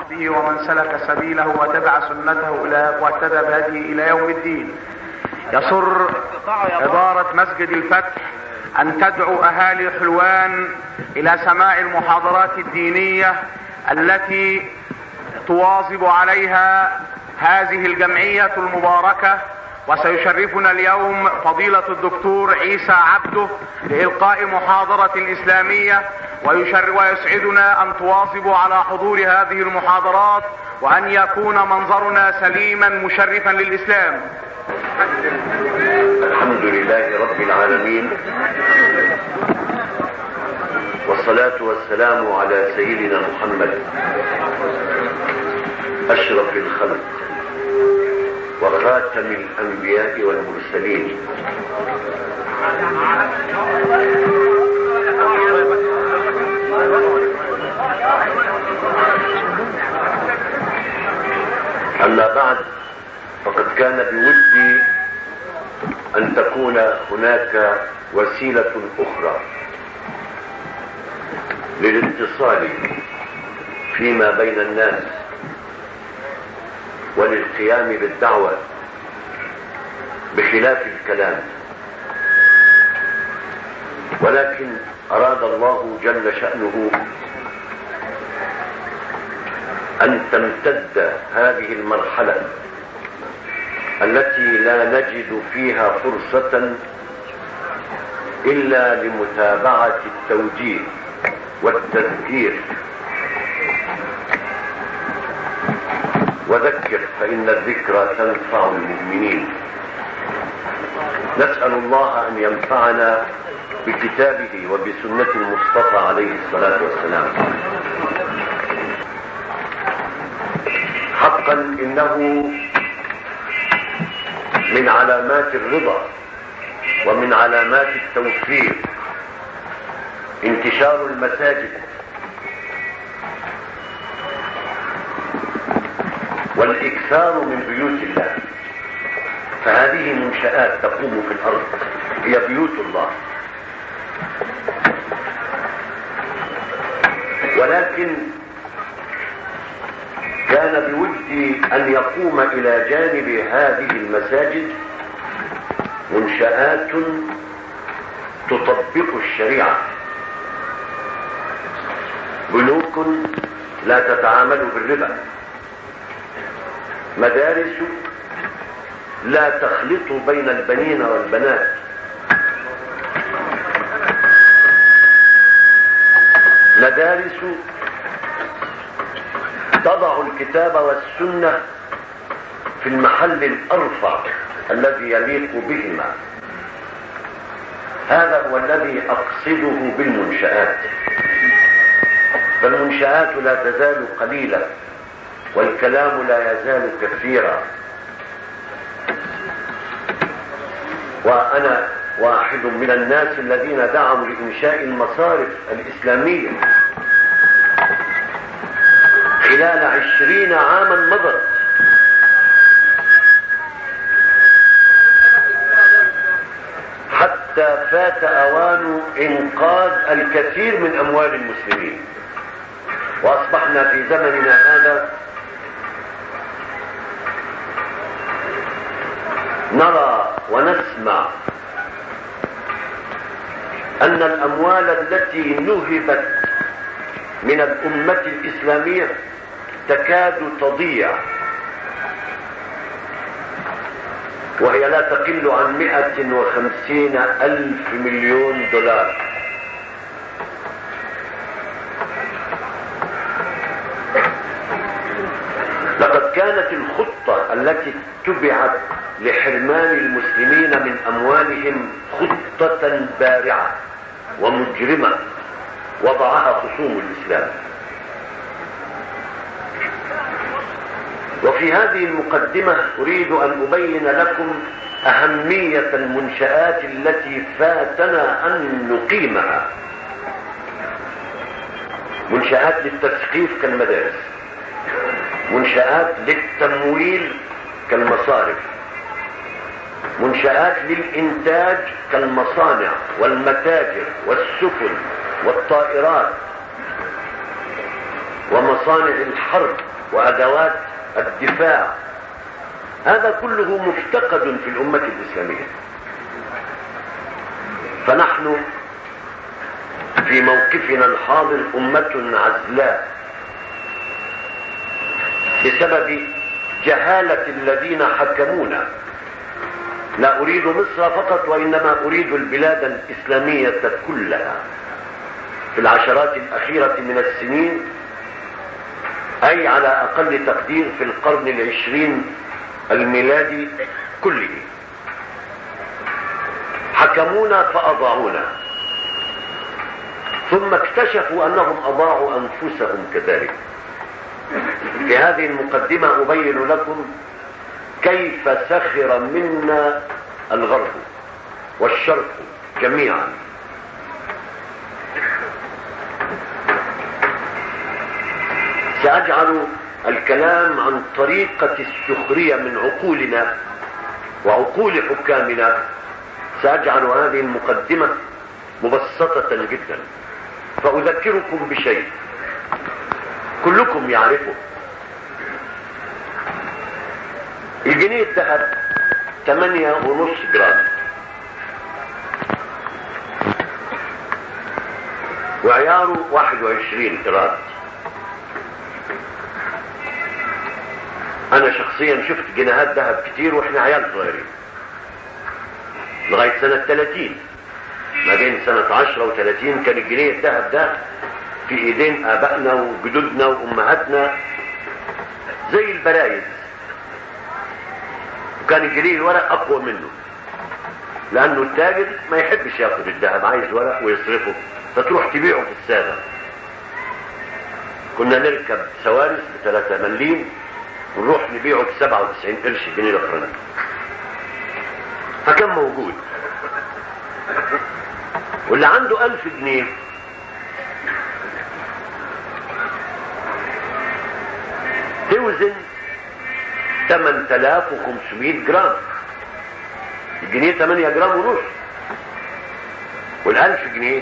وصحبه ومن سلك سبيله وتبع سنته الى واهتدى بهديه الى يوم الدين. يسر اداره مسجد الفتح ان تدعو اهالي حلوان الى سماع المحاضرات الدينيه التي تواظب عليها هذه الجمعيه المباركه وسيشرفنا اليوم فضيلة الدكتور عيسى عبده لإلقاء محاضرة إسلامية ويشر ويسعدنا أن تواظبوا على حضور هذه المحاضرات وأن يكون منظرنا سليما مشرفا للإسلام الحمد لله رب العالمين والصلاة والسلام على سيدنا محمد أشرف الخلق وخاتم الأنبياء والمرسلين أما بعد فقد كان بودي أن تكون هناك وسيلة أخرى للاتصال فيما بين الناس وللقيام بالدعوة بخلاف الكلام ولكن أراد الله جل شأنه أن تمتد هذه المرحلة التي لا نجد فيها فرصة إلا لمتابعة التوجيه والتذكير وذكر فإن الذكرى تنفع المؤمنين نسأل الله أن ينفعنا بكتابه وبسنة المصطفى عليه الصلاة والسلام حقا إنه من علامات الرضا ومن علامات التوفيق انتشار المساجد والاكثار من بيوت الله فهذه منشآت تقوم في الارض هي بيوت الله ولكن كان بودي ان يقوم الى جانب هذه المساجد منشآت تطبق الشريعة بنوك لا تتعامل بالربا مدارس لا تخلط بين البنين والبنات مدارس تضع الكتاب والسنة في المحل الأرفع الذي يليق بهما هذا هو الذي أقصده بالمنشآت فالمنشآت لا تزال قليلة والكلام لا يزال كثيرا وأنا واحد من الناس الذين دعوا لإنشاء المصارف الإسلامية خلال عشرين عاما مضت حتى فات أوان إنقاذ الكثير من أموال المسلمين وأصبحنا في زمننا هذا نرى ونسمع أن الأموال التي نهبت من الأمة الإسلامية تكاد تضيع وهي لا تقل عن مئة وخمسين ألف مليون دولار لقد كانت الخطة التي اتبعت لحرمان المسلمين من أموالهم خطة بارعة ومجرمة وضعها خصوم الإسلام وفي هذه المقدمة أريد أن أبين لكم أهمية المنشآت التي فاتنا أن نقيمها منشآت للتثقيف كالمدارس منشآت للتمويل كالمصارف منشآت للإنتاج كالمصانع والمتاجر والسفن والطائرات ومصانع الحرب وادوات الدفاع هذا كله مفتقد في الامه الاسلاميه فنحن في موقفنا الحاضر امه عزلاء بسبب جهاله الذين حكمونا لا اريد مصر فقط وانما اريد البلاد الاسلاميه كلها في العشرات الاخيره من السنين اي على اقل تقدير في القرن العشرين الميلادي كله حكمونا فاضاعونا ثم اكتشفوا انهم اضاعوا انفسهم كذلك في هذه المقدمه ابين لكم كيف سخر منا الغرب والشرق جميعا سأجعل الكلام عن طريقة السخرية من عقولنا وعقول حكامنا سأجعل هذه المقدمة مبسطة جدا فأذكركم بشيء كلكم يعرفه الجنيه الذهب 8 ونص جرام وعياره 21 جرام انا شخصيا شفت جنيهات ذهب كتير واحنا عيال صغيرين لغايه سنه 30 ما بين سنه 10 و30 كان الجنيه الذهب ده في ايدين ابائنا وجدودنا وامهاتنا زي البرايز وكان الجنيه الورق اقوى منه لانه التاجر ما يحبش ياخد الذهب عايز ورق ويصرفه فتروح تبيعه في السادة كنا نركب سوارس بثلاثة مليم ونروح نبيعه ب 97 قرش جنيه الفرنسي فكان موجود واللي عنده ألف جنيه توزن 8500 جرام الجنيه 8 جرام ونص والألف جنيه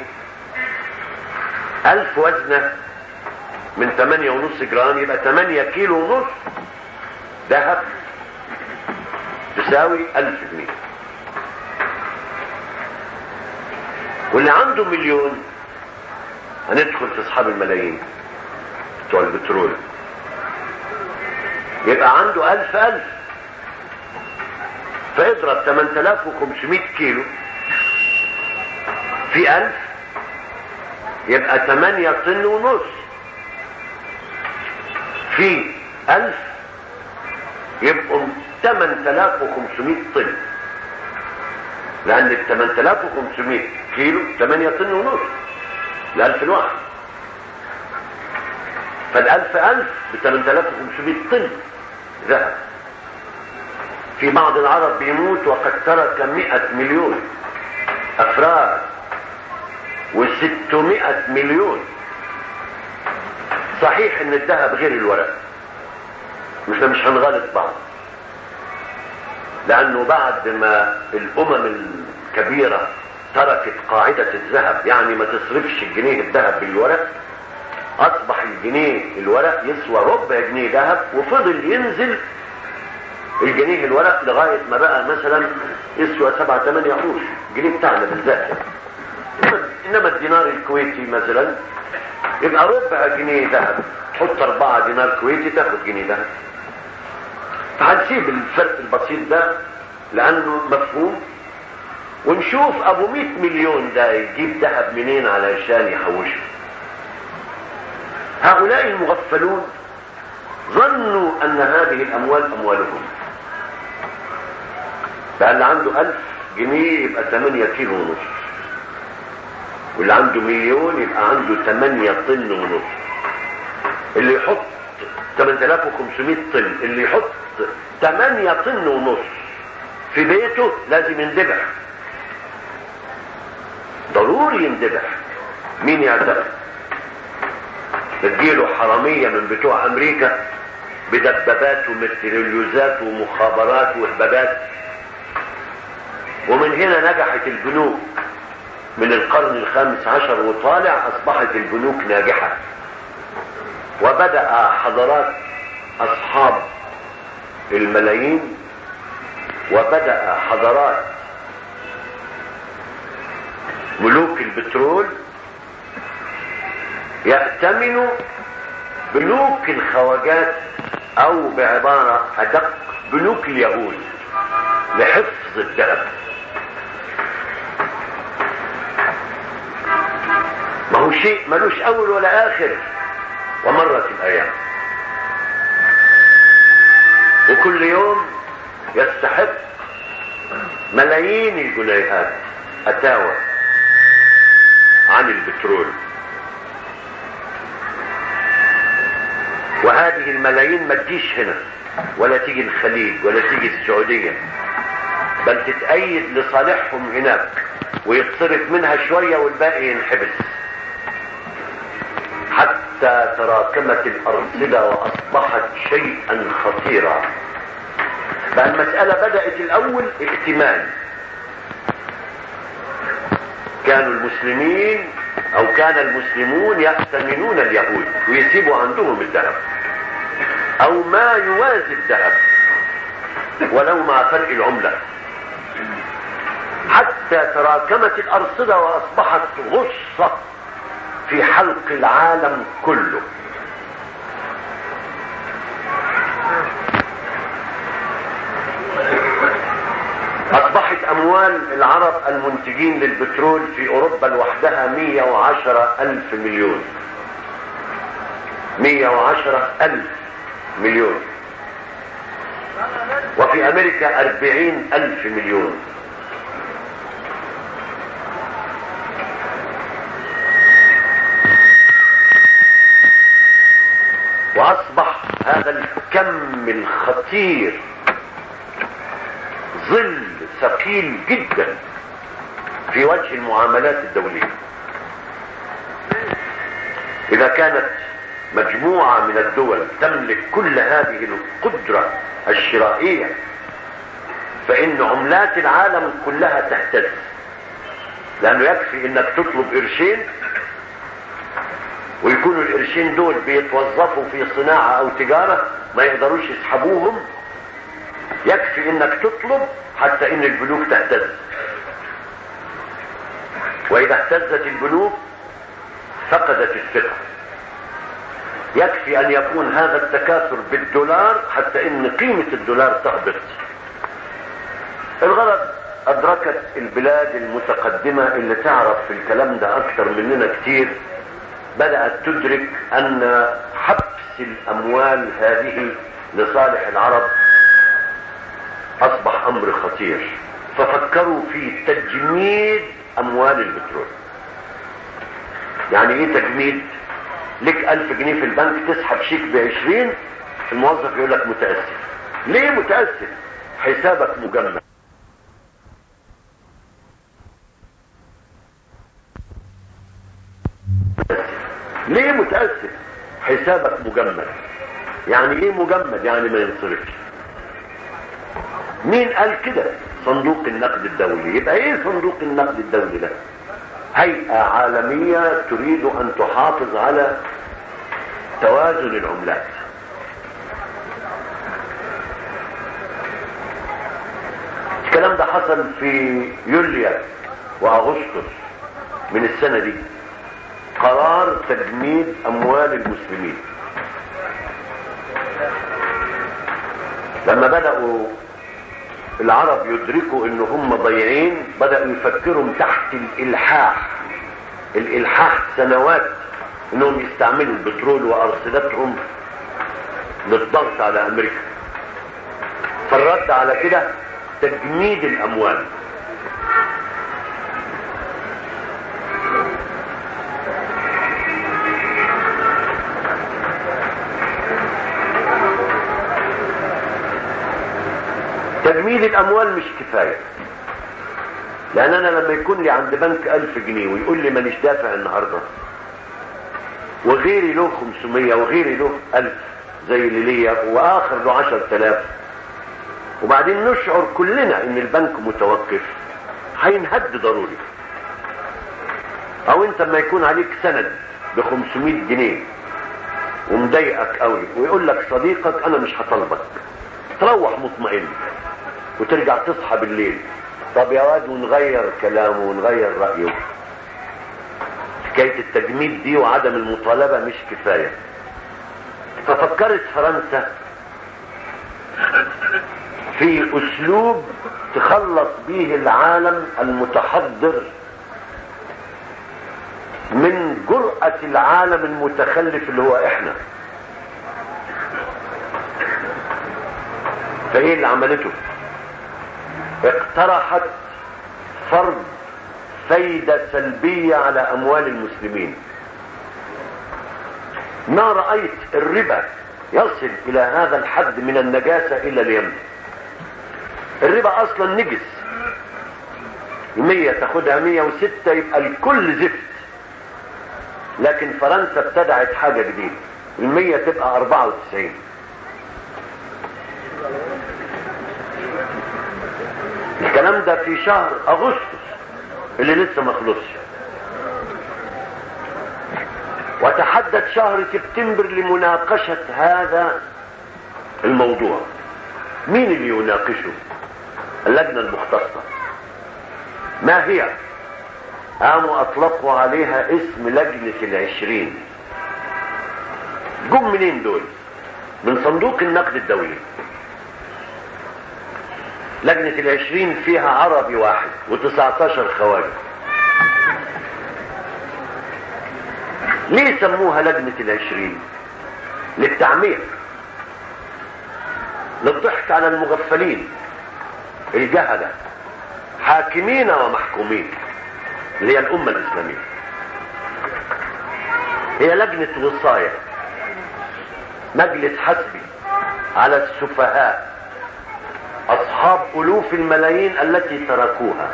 ألف وزنه من 8 ونص جرام يبقى 8 كيلو ونص ذهب تساوي 1000 جنيه واللي عنده مليون هندخل في اصحاب الملايين بتوع البترول يبقى عنده ألف ألف فاضرب 8500 كيلو في ألف يبقى 8 طن ونص في ألف يبقوا 8500 طن لأن ال 8500 كيلو 8 طن ونص الألف الواحد فالألف ألف ب 8500 طن ذهب في بعض العرب بيموت وقد ترك 100 مليون أفراد و600 مليون صحيح ان الذهب غير الورق مش مش هنغلط بعض لانه بعد ما الامم الكبيرة تركت قاعدة الذهب يعني ما تصرفش الجنيه الذهب بالورق اصبح الجنيه الورق يسوى ربع جنيه ذهب وفضل ينزل الجنيه الورق لغاية ما بقى مثلا يسوى سبعة ثمانية قروش الجنيه بتاعنا بالذات انما الدينار الكويتي مثلا يبقى ربع جنيه ذهب تحط اربعة دينار كويتي تاخد جنيه ذهب فهنسيب الفرق البسيط ده لانه مفهوم ونشوف ابو 100 مليون ده يجيب ذهب منين علشان يحوشه هؤلاء المغفلون ظنوا ان هذه الاموال اموالهم بقى اللي عنده ألف جنيه يبقى 8 كيلو ونص واللي عنده مليون يبقى عنده 8 طن ونص اللي يحط 8500 طن اللي يحط 8 طن ونص في بيته لازم يندبح ضروري يندبح مين يعترف تجيله حرامية من بتوع امريكا بدبابات ومتريليوزات ومخابرات وهبابات ومن هنا نجحت البنوك من القرن الخامس عشر وطالع اصبحت البنوك ناجحة وبدأ حضرات أصحاب الملايين وبدأ حضرات ملوك البترول يأتمنوا بنوك الخواجات او بعبارة ادق بنوك اليهود لحفظ الذهب ما هو شيء ملوش اول ولا اخر ومرت الايام وكل يوم يستحق ملايين الجنيهات اتاوى عن البترول وهذه الملايين ما تجيش هنا ولا تيجي الخليج ولا تيجي السعودية بل تتأيد لصالحهم هناك ويتصرف منها شوية والباقي ينحبس حتى تراكمت الأرصدة وأصبحت شيئا خطيرا بقى المسألة بدأت الأول اكتمال كانوا المسلمين او كان المسلمون يأتمنون اليهود ويسيبوا عندهم الذهب او ما يوازي الذهب ولو مع فرق العملة حتى تراكمت الارصدة واصبحت غصة في حلق العالم كله اصبحت اموال العرب المنتجين للبترول في اوروبا لوحدها 110 الف مليون 110 الف مليون وفي امريكا 40 الف مليون واصبح هذا الكم الخطير ظل ثقيل جدا في وجه المعاملات الدولية اذا كانت مجموعة من الدول تملك كل هذه القدرة الشرائية فان عملات العالم كلها تهتز لانه يكفي انك تطلب قرشين ويكونوا القرشين دول بيتوظفوا في صناعة او تجارة ما يقدروش يسحبوهم يكفي انك تطلب حتى ان البنوك تهتز واذا اهتزت البنوك فقدت الثقة يكفي ان يكون هذا التكاثر بالدولار حتى ان قيمة الدولار تهبط الغرض ادركت البلاد المتقدمة اللي تعرف في الكلام ده اكتر مننا كتير بدأت تدرك ان حبس الاموال هذه لصالح العرب اصبح امر خطير ففكروا في تجميد اموال البترول يعني ايه تجميد لك الف جنيه في البنك تسحب شيك بعشرين الموظف يقول لك متأسف ليه متأسف حسابك مجمد ليه متأسف حسابك مجمد يعني ايه مجمد يعني ما ينصرفش مين قال كده صندوق النقد الدولي يبقى ايه صندوق النقد الدولي ده هيئة عالمية تريد ان تحافظ على توازن العملات الكلام ده حصل في يوليو واغسطس من السنة دي قرار تجميد اموال المسلمين لما بدأوا العرب يدركوا ان هم ضيعين بدأوا يفكروا تحت الالحاح الالحاح سنوات انهم يستعملوا البترول وارصدتهم للضغط على امريكا فالرد على كده تجميد الاموال تجميد الاموال مش كفاية لان انا لما يكون لي عند بنك الف جنيه ويقول لي مانيش دافع النهاردة وغيري له 500 وغيري له الف زي اللي ليا واخر له 10000 وبعدين نشعر كلنا ان البنك متوقف هينهد ضروري او انت لما يكون عليك سند ب 500 جنيه ومضايقك قوي ويقول لك صديقك انا مش هطلبك تروح مطمئن وترجع تصحى بالليل طب يا واد ونغير كلامه ونغير رأيه حكاية التجميد دي وعدم المطالبة مش كفاية ففكرت فرنسا في اسلوب تخلص به العالم المتحضر من جرأة العالم المتخلف اللي هو احنا فايه اللي عملته اقترحت فرض فايدة سلبية على اموال المسلمين ما رأيت الربا يصل الى هذا الحد من النجاسة الى اليمن الربا اصلا نجس المية تاخدها مية وستة يبقى الكل زفت لكن فرنسا ابتدعت حاجة جديدة المية تبقى اربعة وتسعين الكلام ده في شهر اغسطس اللي لسه ما خلصش وتحدد شهر سبتمبر لمناقشة هذا الموضوع مين اللي يناقشه اللجنة المختصة ما هي قاموا اطلقوا عليها اسم لجنة العشرين جم منين دول من صندوق النقد الدولي لجنة العشرين فيها عربي واحد وتسعتاشر خواجة ليه سموها لجنة العشرين للتعمير للضحك على المغفلين الجهلة حاكمين ومحكومين اللي هي الأمة الإسلامية هي لجنة وصاية مجلس حسبي على السفهاء أصحاب ألوف الملايين التي تركوها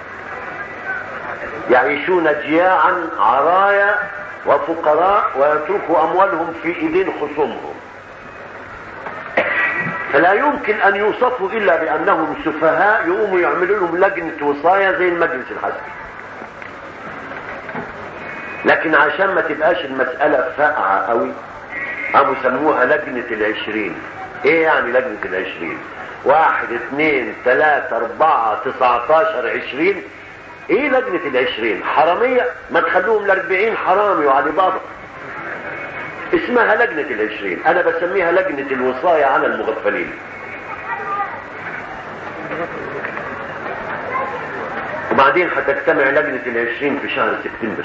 يعيشون جياعا عرايا وفقراء ويتركوا أموالهم في إيدين خصومهم فلا يمكن أن يوصفوا إلا بأنهم سفهاء يقوموا يعملوا لهم لجنة وصاية زي المجلس الحسبي لكن عشان ما تبقاش المسألة فاقعة قوي قاموا سموها لجنة العشرين ايه يعني لجنة العشرين واحد اثنين ثلاثة اربعة تسعتاشر عشرين ايه لجنة العشرين حرامية ما تخلوهم الاربعين حرامي وعلي بابا اسمها لجنة العشرين انا بسميها لجنة الوصاية على المغفلين وبعدين هتجتمع لجنة العشرين في شهر سبتمبر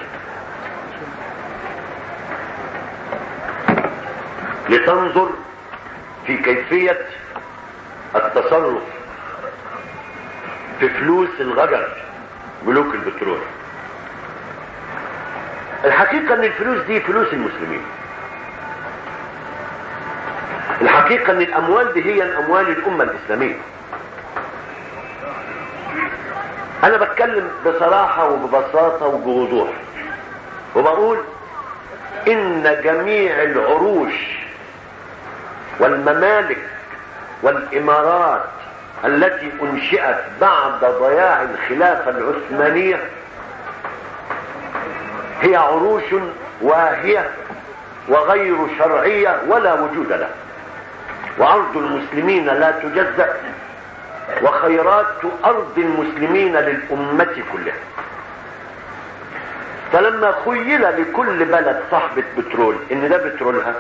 لتنظر في كيفية التصرف في فلوس الغجر ملوك البترول الحقيقة ان الفلوس دي فلوس المسلمين الحقيقة ان الاموال دي هي اموال الامة الاسلامية انا بتكلم بصراحة وببساطة وبوضوح وبقول ان جميع العروش والممالك والامارات التي انشئت بعد ضياع الخلافة العثمانية هي عروش واهية وغير شرعية ولا وجود لها وارض المسلمين لا تجزأ وخيرات ارض المسلمين للامة كلها فلما خيل لكل بلد صاحبة بترول ان ده بترولها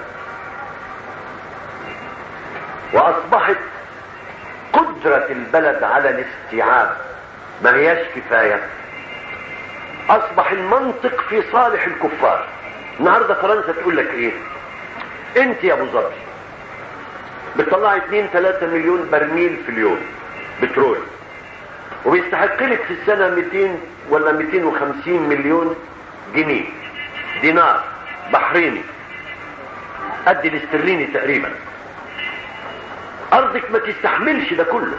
واصبحت قدرة البلد على الاستيعاب ما هياش كفاية اصبح المنطق في صالح الكفار النهاردة فرنسا تقول لك ايه انت يا ابو ظبي بتطلع 2 3 مليون برميل في اليوم بترول وبيستحق لك في السنة 200 ولا 250 مليون جنيه دينار بحريني قد الاسترليني تقريبا ارضك ما تستحملش ده كله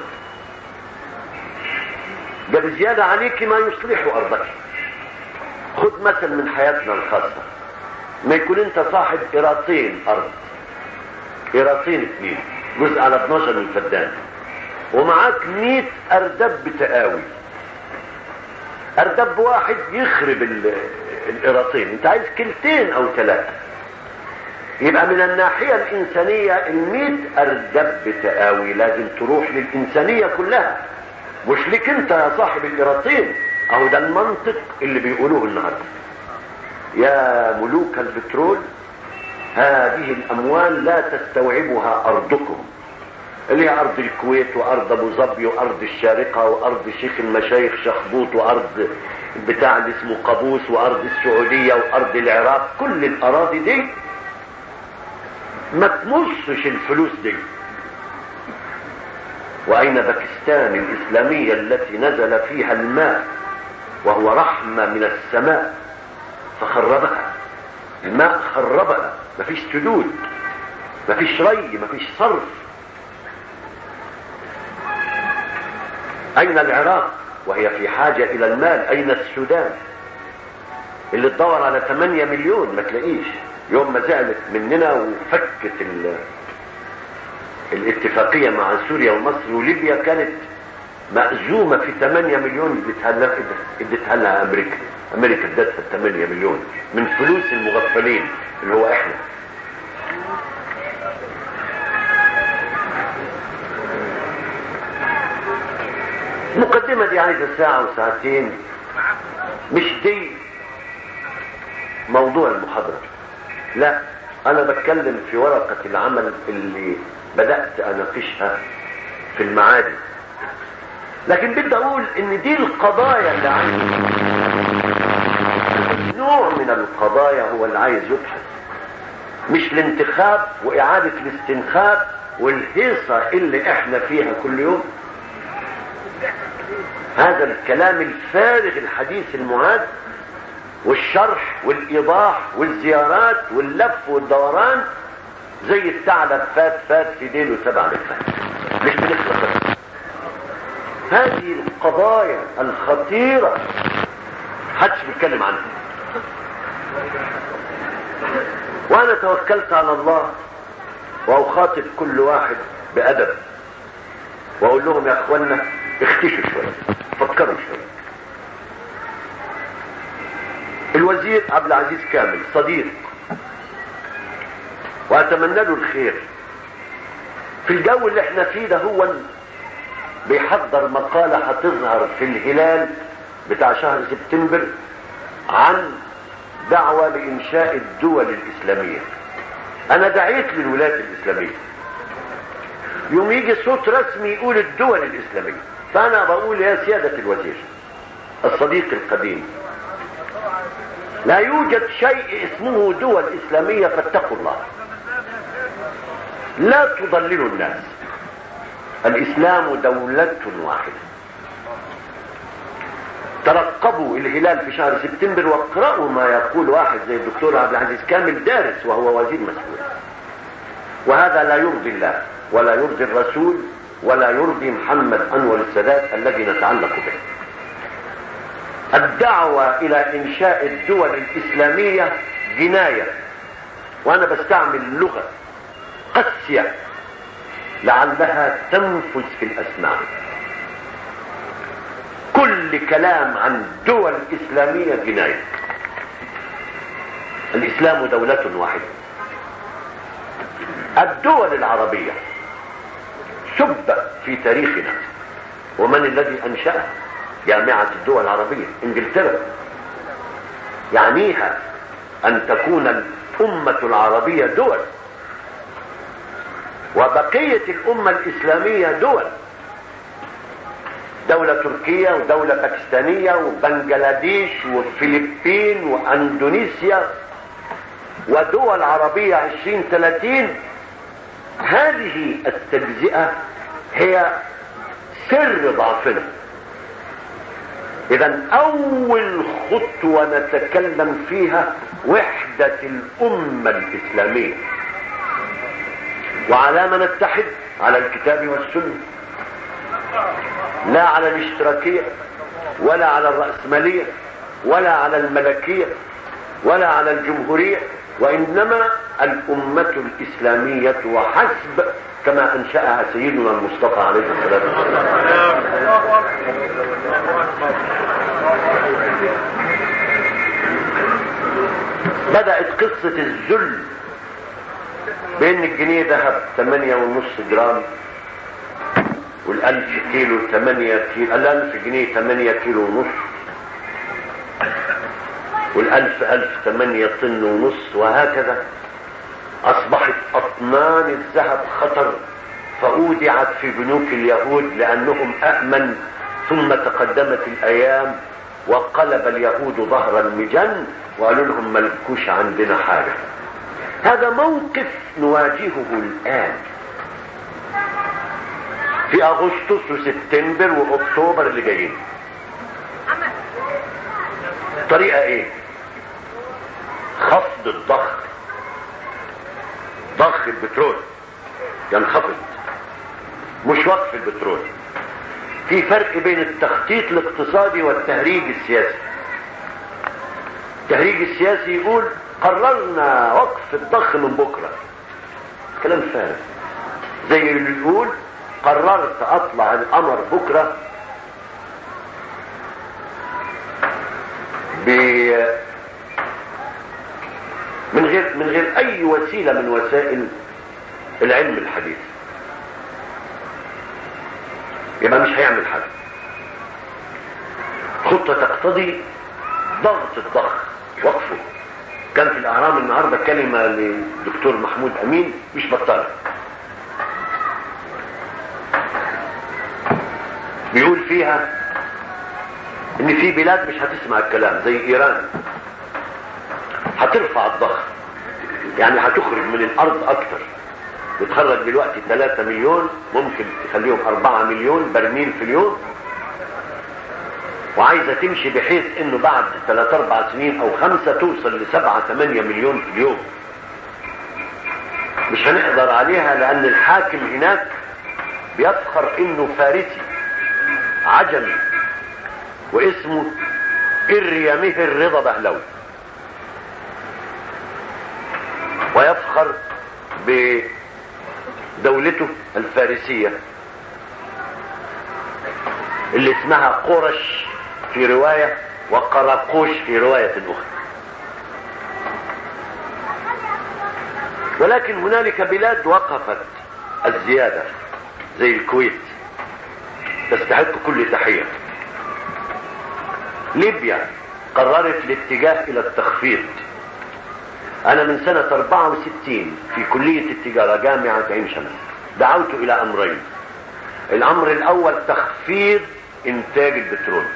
ده بزيادة عليك ما يصلح ارضك خد مثل من حياتنا الخاصة ما يكون انت صاحب قراطين ارض قراطين اثنين جزء على 12 من فدان ومعاك 100 اردب تقاوي اردب واحد يخرب القراطين انت عايز كلتين او ثلاثة يبقى من الناحية الإنسانية الميت أردب بتقاوي لازم تروح للإنسانية كلها مش لك أنت يا صاحب القراطين أهو ده المنطق اللي بيقولوه النهارده يا ملوك البترول هذه الأموال لا تستوعبها أرضكم اللي هي أرض الكويت وأرض أبو ظبي وأرض الشارقة وأرض شيخ المشايخ شخبوط وأرض بتاع اللي اسمه قابوس وأرض السعودية وأرض العراق كل الأراضي دي ما تمصش الفلوس دي وأين باكستان الإسلامية التي نزل فيها الماء وهو رحمة من السماء فخربها الماء خربها مفيش سدود مفيش ري مفيش صرف أين العراق وهي في حاجة إلى المال أين السودان اللي تدور على 8 مليون ما تلاقيش يوم ما زعلت مننا وفكت ال... الاتفاقية مع سوريا ومصر وليبيا كانت مأزومة في 8 مليون اديتها لها اديتها لها أمريكا أمريكا ادتها 8 مليون من فلوس المغفلين اللي هو احنا المقدمة دي عايزة ساعة وساعتين مش دي موضوع المحاضرة لا انا بتكلم في ورقة العمل اللي بدأت اناقشها في المعادي لكن بدي اقول ان دي القضايا اللي عايز نوع من القضايا هو اللي عايز يبحث مش الانتخاب واعادة الاستنخاب والهيصة اللي احنا فيها كل يوم هذا الكلام الفارغ الحديث المعاد والشرح والايضاح والزيارات واللف والدوران زي الثعلب فات فات في ديله سبع لفات مش بنخلق بس هذه القضايا الخطيرة حدش بيتكلم عنها وانا توكلت على الله واخاطب كل واحد بادب واقول لهم يا اخوانا اختشوا شويه فكروا شويه الوزير عبد العزيز كامل صديق واتمنى له الخير في الجو اللي احنا فيه ده هو بيحضر مقالة هتظهر في الهلال بتاع شهر سبتمبر عن دعوة لإنشاء الدول الإسلامية أنا دعيت للولايات الإسلامية يوم يجي صوت رسمي يقول الدول الإسلامية فأنا بقول يا سيادة الوزير الصديق القديم لا يوجد شيء اسمه دول إسلامية فاتقوا الله لا تضللوا الناس الإسلام دولة واحدة ترقبوا الهلال في شهر سبتمبر واقرأوا ما يقول واحد زي الدكتور عبد العزيز كامل دارس وهو وزير مسؤول وهذا لا يرضي الله ولا يرضي الرسول ولا يرضي محمد أنور السادات الذي نتعلق به الدعوة إلى إنشاء الدول الإسلامية جناية وأنا بستعمل لغة قاسية لعلها تنفذ في الأسماع كل كلام عن دول إسلامية جناية الإسلام دولة واحدة الدول العربية سب في تاريخنا ومن الذي أنشأها جامعة الدول العربية انجلترا يعنيها أن تكون الأمة العربية دول وبقية الأمة الإسلامية دول دولة تركية ودولة باكستانية وبنجلاديش والفلبين واندونيسيا ودول عربية عشرين ثلاثين هذه التجزئة هي سر ضعفنا اذا اول خطوة نتكلم فيها وحدة الامة الاسلامية وعلى ما نتحد على الكتاب والسنة لا على الاشتراكية ولا على الرأسمالية ولا على الملكية ولا على الجمهورية وإنما الأمة الإسلامية وحسب كما أنشأها سيدنا المصطفى عليه الصلاة والسلام بدأت قصة الذل بين الجنيه ذهب 8 ونص جرام والألف كيلو 8 كيلو الألف جنيه 8 كيلو ونص والألف ألف 8 طن ونص وهكذا أصبحت أطنان الذهب خطر فأودعت في بنوك اليهود لأنهم أأمن ثم تقدمت الأيام وقلب اليهود ظهر المجن وقالوا لهم ملكوش عندنا حاجة هذا موقف نواجهه الآن في أغسطس وسبتمبر وأكتوبر اللي جايين طريقة ايه خفض الضخ ضخ البترول ينخفض مش وقف البترول في فرق بين التخطيط الاقتصادي والتهريج السياسي التهريج السياسي يقول قررنا وقف الضخ من بكرة كلام فارغ زي اللي يقول قررت اطلع القمر بكرة ب من غير من غير اي وسيله من وسائل العلم الحديث يبقى مش هيعمل حاجه خطه تقتضي ضغط الضخ وقفه كان في الاهرام النهارده كلمه للدكتور محمود امين مش بطاله بيقول فيها ان في بلاد مش هتسمع الكلام زي ايران هترفع الضغط يعني هتخرج من الارض اكتر بتخرج دلوقتي 3 مليون ممكن تخليهم 4 مليون برميل في اليوم وعايزه تمشي بحيث انه بعد 3 4 سنين او خمسه توصل ل 7 8 مليون في اليوم مش هنقدر عليها لان الحاكم هناك بيفخر انه فارسي عجمي واسمه إريمه الرضا بهلوي ويفخر بدولته الفارسية اللي اسمها قرش في رواية وقراقوش في رواية أخرى ولكن هنالك بلاد وقفت الزيادة زي الكويت تستحق كل تحية ليبيا قررت الاتجاه الى التخفيض انا من سنة 64 في كلية التجارة جامعة عين شمس دعوت الى امرين الامر الاول تخفيض انتاج البترول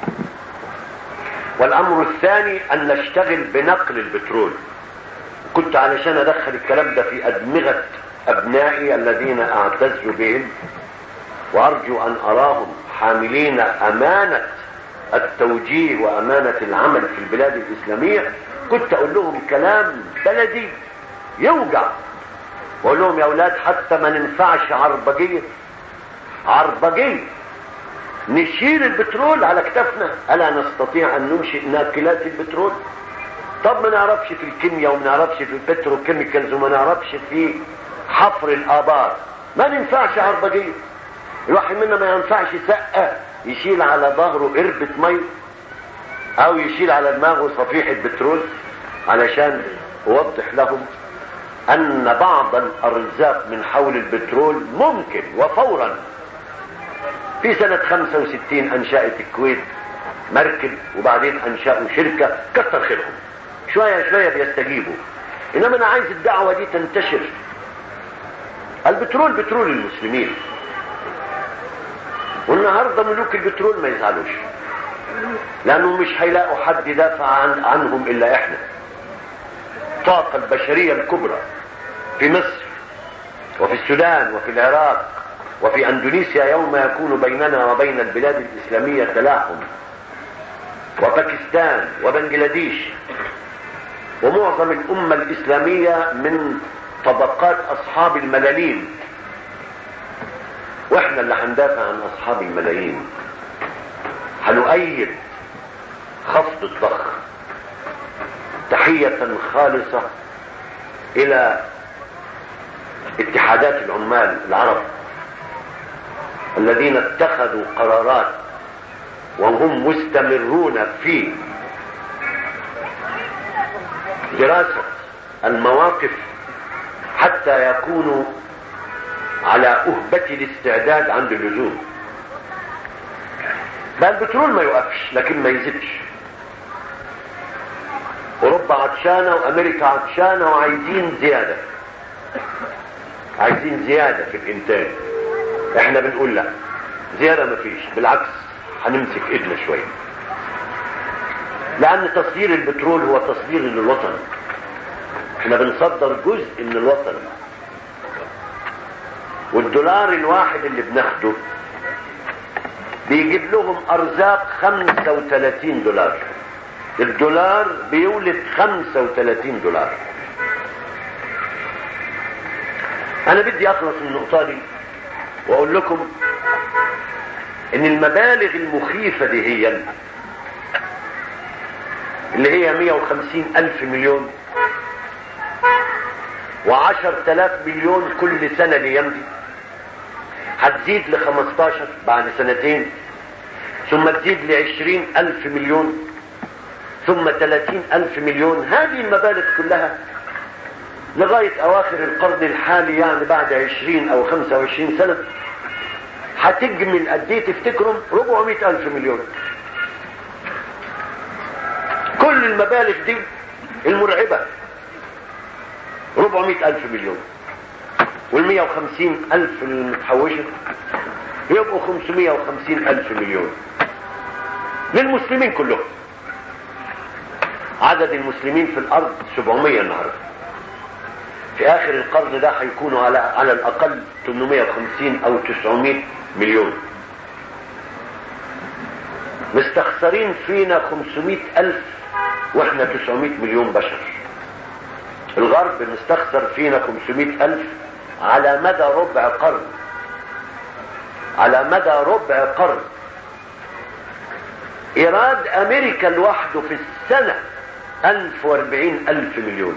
والامر الثاني ان نشتغل بنقل البترول كنت علشان ادخل الكلام ده في ادمغة ابنائي الذين اعتز بهم وارجو ان اراهم حاملين امانة التوجيه وامانة العمل في البلاد الاسلامية كنت اقول لهم كلام بلدي يوجع واقول لهم يا اولاد حتى ما ننفعش عربجية عربجية نشيل البترول على كتافنا الا نستطيع ان ننشئ ناكلات البترول طب ما نعرفش في الكيمياء وما نعرفش في البتروكيميكالز وما نعرفش في حفر الابار ما ننفعش عربجية الواحد منا ما ينفعش سقة يشيل على ظهره قربة مي او يشيل على دماغه صفيحة بترول علشان اوضح لهم ان بعض الارزاق من حول البترول ممكن وفورا في سنة 65 انشأت الكويت مركب وبعدين انشأوا شركة كتر خيرهم شوية شوية بيستجيبوا انما انا عايز الدعوة دي تنتشر البترول بترول المسلمين والنهاردة ملوك البترول ما يزعلوش لانه مش هيلاقوا حد يدافع عن عنهم الا احنا الطاقة البشرية الكبرى في مصر وفي السودان وفي العراق وفي اندونيسيا يوم يكون بيننا وبين البلاد الاسلامية تلاحم وباكستان وبنجلاديش ومعظم الامة الاسلامية من طبقات اصحاب الملاليم واحنا اللي هندافع عن اصحاب الملايين هنؤيد خفض الضخ تحية خالصة الى اتحادات العمال العرب الذين اتخذوا قرارات وهم مستمرون في دراسة المواقف حتى يكونوا على أهبة الاستعداد عند اللزوم بقى البترول ما يوقفش لكن ما يزيدش اوروبا عطشانة وامريكا عطشانة وعايزين زيادة عايزين زيادة في الانتاج احنا بنقول لا زيادة مفيش بالعكس هنمسك ايدنا شوية لان تصدير البترول هو تصدير للوطن احنا بنصدر جزء من الوطن والدولار الواحد اللي بناخده بيجيب لهم ارزاق 35 دولار الدولار بيولد 35 دولار انا بدي اخلص من النقطه دي واقول لكم ان المبالغ المخيفة دي هي اللي هي 150 الف مليون وعشر تلاف مليون كل سنة ليمضي هتزيد ل 15 بعد سنتين ثم تزيد ل 20 الف مليون ثم 30 الف مليون هذه المبالغ كلها لغاية اواخر القرن الحالي يعني بعد 20 او 25 سنة هتجمل قد ايه تفتكروا 400 الف مليون كل المبالغ دي المرعبة 400 الف مليون وال 150 الف المتحوشة يبقوا 550 الف مليون للمسلمين كلهم عدد المسلمين في الارض 700 النهارده في اخر القرن ده هيكونوا على على الاقل 850 او 900 مليون مستخسرين فينا 500 الف واحنا 900 مليون بشر الغرب مستخسر فينا 500 الف على مدى ربع قرن على مدى ربع قرن ايراد امريكا لوحده في السنة 1040 الف مليون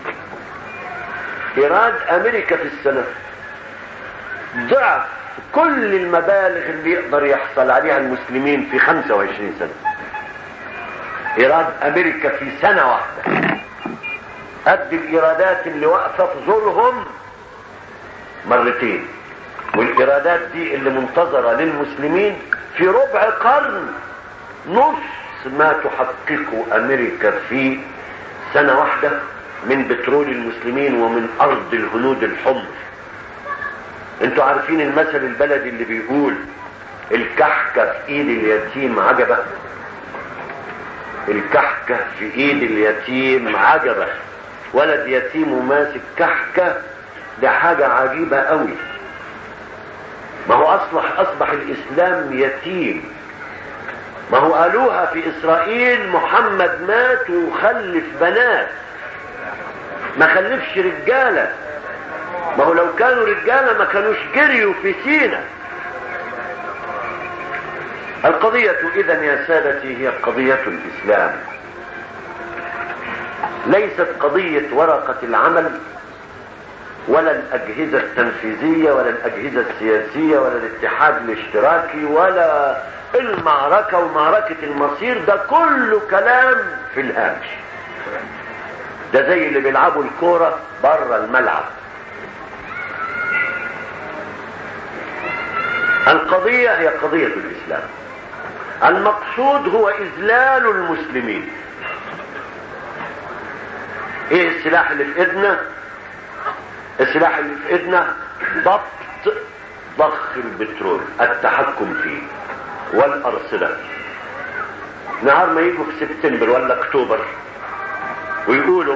ايراد امريكا في السنة ضعف كل المبالغ اللي يقدر يحصل عليها المسلمين في 25 سنة ايراد امريكا في سنة واحدة قد الايرادات اللي واقفة في زورهم مرتين والايرادات دي اللي منتظرة للمسلمين في ربع قرن نص ما تحققه امريكا في سنة واحدة من بترول المسلمين ومن ارض الهنود الحمر انتوا عارفين المثل البلدي اللي بيقول الكحكة في ايد اليتيم عجبة الكحكة في ايد اليتيم عجبة ولد يتيم وماسك كحكة ده حاجة عجيبة قوي ما هو اصبح اصبح الاسلام يتيم ما هو قالوها في اسرائيل محمد مات وخلف بنات ما خلفش رجالة ما هو لو كانوا رجالة ما كانوش جريوا في سينا القضية اذا يا سادتي هي قضية الاسلام ليست قضية ورقة العمل ولا الأجهزة التنفيذية ولا الأجهزة السياسية ولا الاتحاد الاشتراكي ولا المعركة ومعركة المصير ده كله كلام في الهامش ده زي اللي بيلعبوا الكورة بره الملعب القضية هي قضية الإسلام المقصود هو إذلال المسلمين ايه السلاح اللي في ايدنا السلاح اللي في ايدنا ضبط ضخ البترول التحكم فيه والارصده نهار ما يجوا في سبتمبر ولا اكتوبر ويقولوا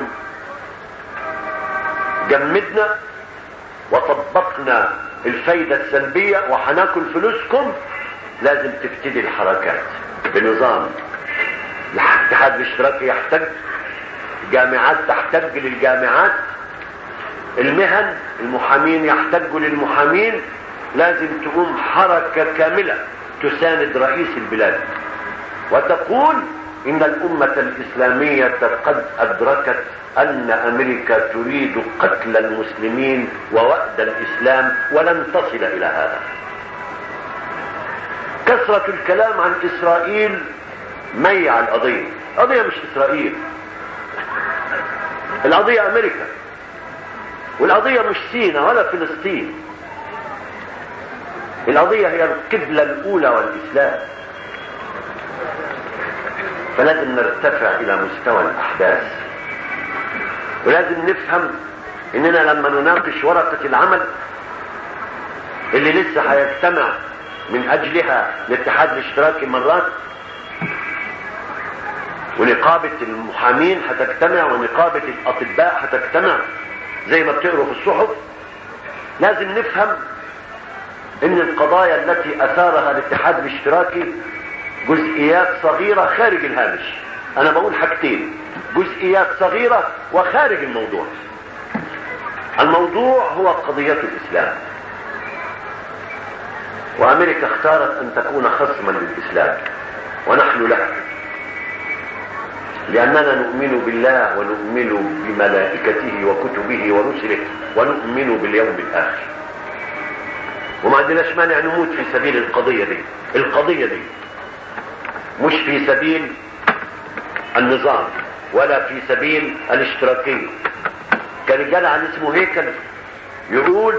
جمدنا وطبقنا الفايدة السلبية وهناكل فلوسكم لازم تبتدي الحركات بنظام الاتحاد الاشتراكي يحتاج الجامعات تحتج للجامعات المهن المحامين يحتجوا للمحامين لازم تقوم حركة كاملة تساند رئيس البلاد وتقول ان الامة الاسلامية قد ادركت ان امريكا تريد قتل المسلمين ووأد الاسلام ولن تصل الى هذا كثرة الكلام عن اسرائيل ميع القضية القضية مش اسرائيل القضية امريكا والقضية مش سينا ولا فلسطين القضية هي القبلة الأولى والإسلام فلازم نرتفع إلى مستوى الأحداث ولازم نفهم إننا لما نناقش ورقة العمل اللي لسه هيجتمع من أجلها الاتحاد الاشتراكي مرات ونقابة المحامين هتجتمع ونقابة الأطباء هتجتمع زي ما بتقروا في الصحف لازم نفهم ان القضايا التي اثارها الاتحاد الاشتراكي جزئيات صغيرة خارج الهامش انا بقول حاجتين جزئيات صغيرة وخارج الموضوع الموضوع هو قضية الاسلام وامريكا اختارت ان تكون خصما للاسلام ونحن لها لاننا نؤمن بالله ونؤمن بملائكته وكتبه ورسله ونؤمن باليوم الاخر وما عندناش مانع نموت في سبيل القضية دي القضية دي مش في سبيل النظام ولا في سبيل الاشتراكية كان الجدع اللي اسمه هيكل يقول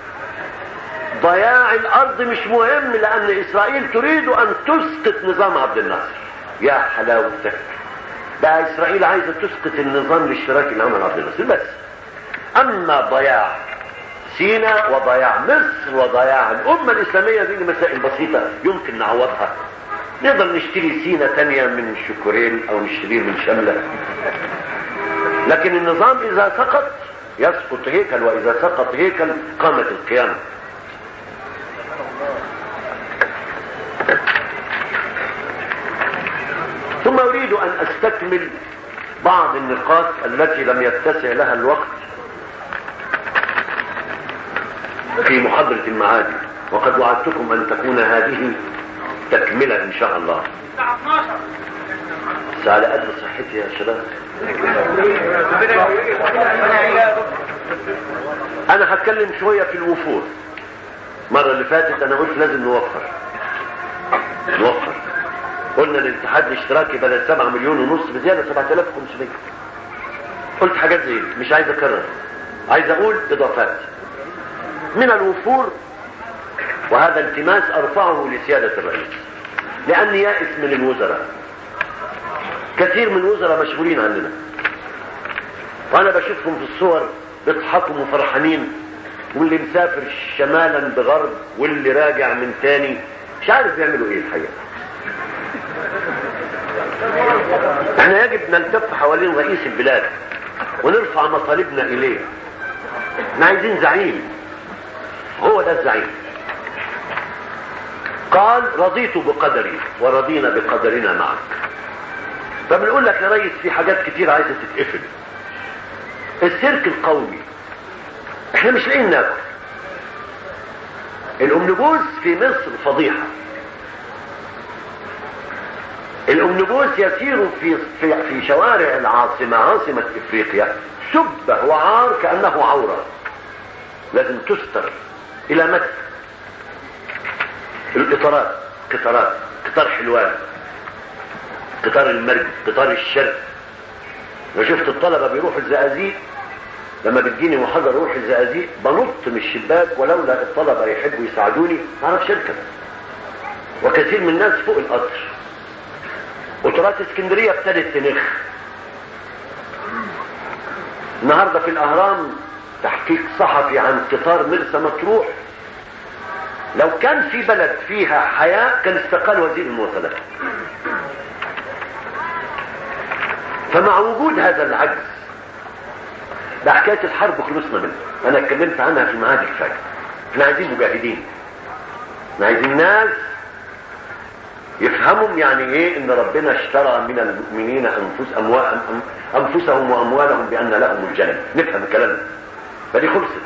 ضياع الارض مش مهم لان اسرائيل تريد ان تسقط نظام عبد الناصر يا حلاوتك بقى اسرائيل عايزه تسقط النظام الاشتراكي اللي عمل عبد الناصر بس اما ضياع سيناء وضياع مصر وضياع الأمة الإسلامية دي مسائل بسيطة يمكن نعوضها نقدر نشتري سينة تانية من شكورين أو نشتريه من شملة لكن النظام إذا سقط يسقط هيكل وإذا سقط هيكل قامت القيامة ثم أريد أن أستكمل بعض النقاط التي لم يتسع لها الوقت في محاضرة المعادي وقد وعدتكم أن تكون هذه تكملة إن شاء الله بس على قدر صحتي يا شباب أنا هتكلم شوية في الوفور المرة اللي فاتت أنا قلت لازم نوفر نوفر قلنا الاتحاد الاشتراكي بدل 7 مليون ونص بزيادة 7500 قلت حاجات زي دي مش عايز اكرر عايز اقول اضافات من الوفور وهذا التماس ارفعه لسيادة الرئيس لاني يائس من الوزراء كثير من الوزراء مشغولين عننا وانا بشوفهم في الصور بيضحكوا وفرحانين واللي مسافر شمالا بغرب واللي راجع من تاني مش عارف بيعملوا ايه الحقيقة احنا يجب نلتف حوالين رئيس البلاد ونرفع مطالبنا اليه احنا عايزين زعيم هو ده الزعيم قال رضيت بقدري ورضينا بقدرنا معك فبنقول لك يا ريس في حاجات كتير عايزه تتقفل السيرك القومي احنا مش لاقيين ناكل الامنبوس في مصر فضيحه الامنبوس يسير في في في شوارع العاصمه عاصمه افريقيا سبه وعار كانه عوره لازم تستر الى متى القطارات قطارات قطار حلوان قطار المرج قطار الشرق وشفت الطلبة بيروحوا الزقازيق لما بتجيني محاضرة اروح الزقازيق بنط من الشباك ولولا الطلبة يحبوا يساعدوني ما اعرفش اركب وكثير من الناس فوق القطر قطارات اسكندرية ابتدت تنخ النهاردة في الاهرام تحقيق صحفي عن قطار مرسى مطروح لو كان في بلد فيها حياة كان استقال وزير المواصلات فمع وجود هذا العجز ده حكاية الحرب خلصنا منها انا اتكلمت عنها في المعاد كفاية احنا عايزين مجاهدين احنا عايزين ناس يفهموا يعني ايه ان ربنا اشترى من المؤمنين انفس أموال انفسهم واموالهم بان لهم الجنة نفهم الكلام ده فدي خلصت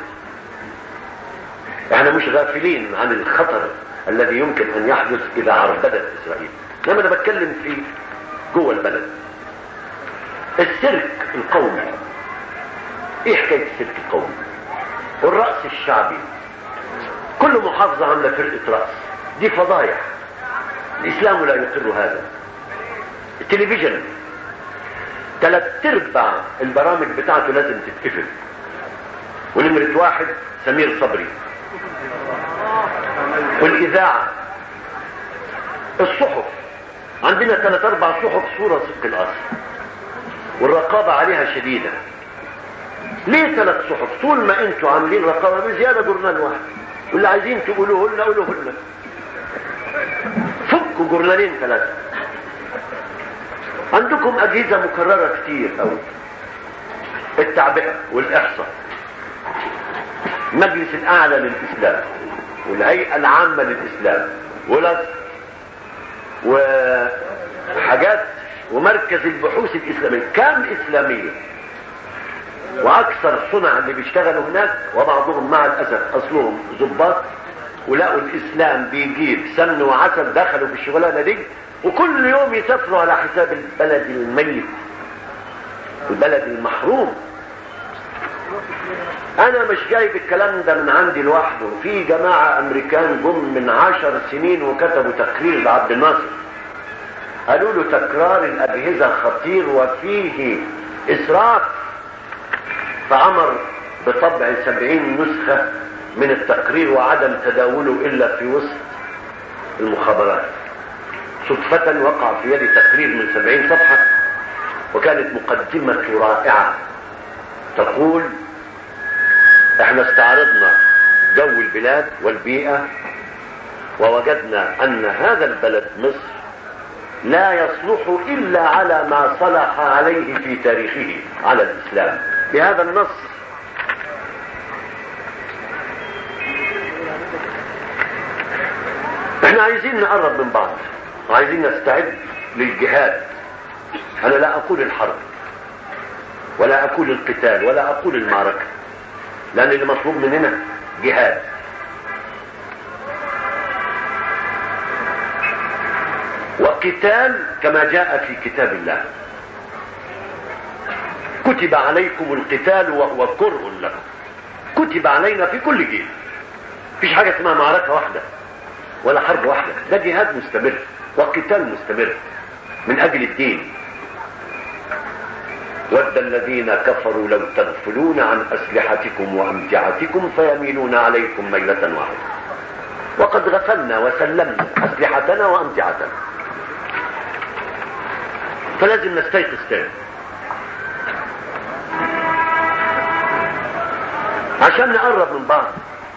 احنا مش غافلين عن الخطر الذي يمكن ان يحدث اذا عربدت اسرائيل لما انا بتكلم في جوه البلد السيرك القومي ايه حكايه السيرك القومي والرأس الشعبي كل محافظة عاملة فرقة رأس دي فضايح الإسلام لا يقر هذا التلفزيون ثلاث ارباع البرامج بتاعته لازم تتقفل ونمرة واحد سمير صبري والإذاعة الصحف عندنا ثلاث أربع صحف صورة صدق الأصل والرقابة عليها شديدة ليه ثلاث صحف طول ما انتوا عاملين رقابة بزيادة جورنال واحد واللي عايزين تقولوه لنا قولوه لنا فكوا جورنالين ثلاثة عندكم أجهزة مكررة كتير أوي التعبئة والإحصاء المجلس الأعلى للإسلام والهيئة العامة للإسلام والأزهر وحاجات ومركز البحوث الإسلامية كام إسلامية وأكثر صنع اللي بيشتغلوا هناك وبعضهم مع الأسف أصلهم ضباط ولقوا الإسلام بيجيب سمن وعسل دخلوا في الشغلانة دي وكل يوم يسافروا على حساب البلد الميت البلد المحروم انا مش جايب الكلام ده من عندي لوحده في جماعة امريكان جم من عشر سنين وكتبوا تقرير لعبد الناصر قالوا له تكرار الاجهزة خطير وفيه اسراف فامر بطبع سبعين نسخة من التقرير وعدم تداوله الا في وسط المخابرات صدفة وقع في يدي تقرير من سبعين صفحة وكانت مقدمة رائعة تقول احنا استعرضنا جو البلاد والبيئة ووجدنا ان هذا البلد مصر لا يصلح الا على ما صلح عليه في تاريخه على الاسلام بهذا النص احنا عايزين نقرب من بعض وعايزين نستعد للجهاد انا لا اقول الحرب ولا اقول القتال ولا اقول المعركة لان اللي مطلوب مننا جهاد وقتال كما جاء في كتاب الله كتب عليكم القتال وهو كره لكم كتب علينا في كل جيل مفيش حاجة اسمها معركة واحدة ولا حرب واحدة ده جهاد مستمر وقتال مستمر من اجل الدين ود الذين كفروا لو تغفلون عن اسلحتكم وامتعتكم فيميلون عليكم ميلة واحدة وقد غفلنا وسلمنا اسلحتنا وامتعتنا فلازم نستيقظ تاني عشان نقرب من بعض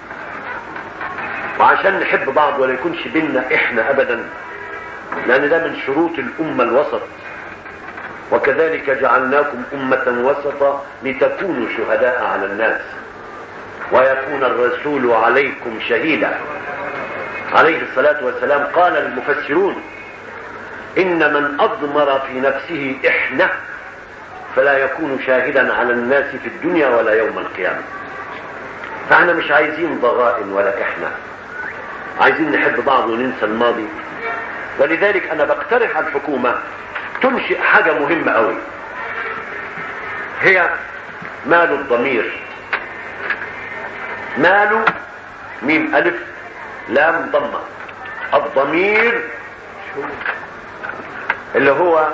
وعشان نحب بعض ولا يكونش بينا احنا ابدا لان ده من شروط الامة الوسط وكذلك جعلناكم امة وسطا لتكونوا شهداء على الناس ويكون الرسول عليكم شهيدا عليه الصلاة والسلام قال المفسرون ان من اضمر في نفسه احنة فلا يكون شاهدا على الناس في الدنيا ولا يوم القيامة فاحنا مش عايزين ضغائن ولا احنا عايزين نحب بعض وننسى الماضي ولذلك انا بقترح على الحكومة تنشئ حاجة مهمة قوي هي مال الضمير مال ميم الف لام ضمة الضمير اللي هو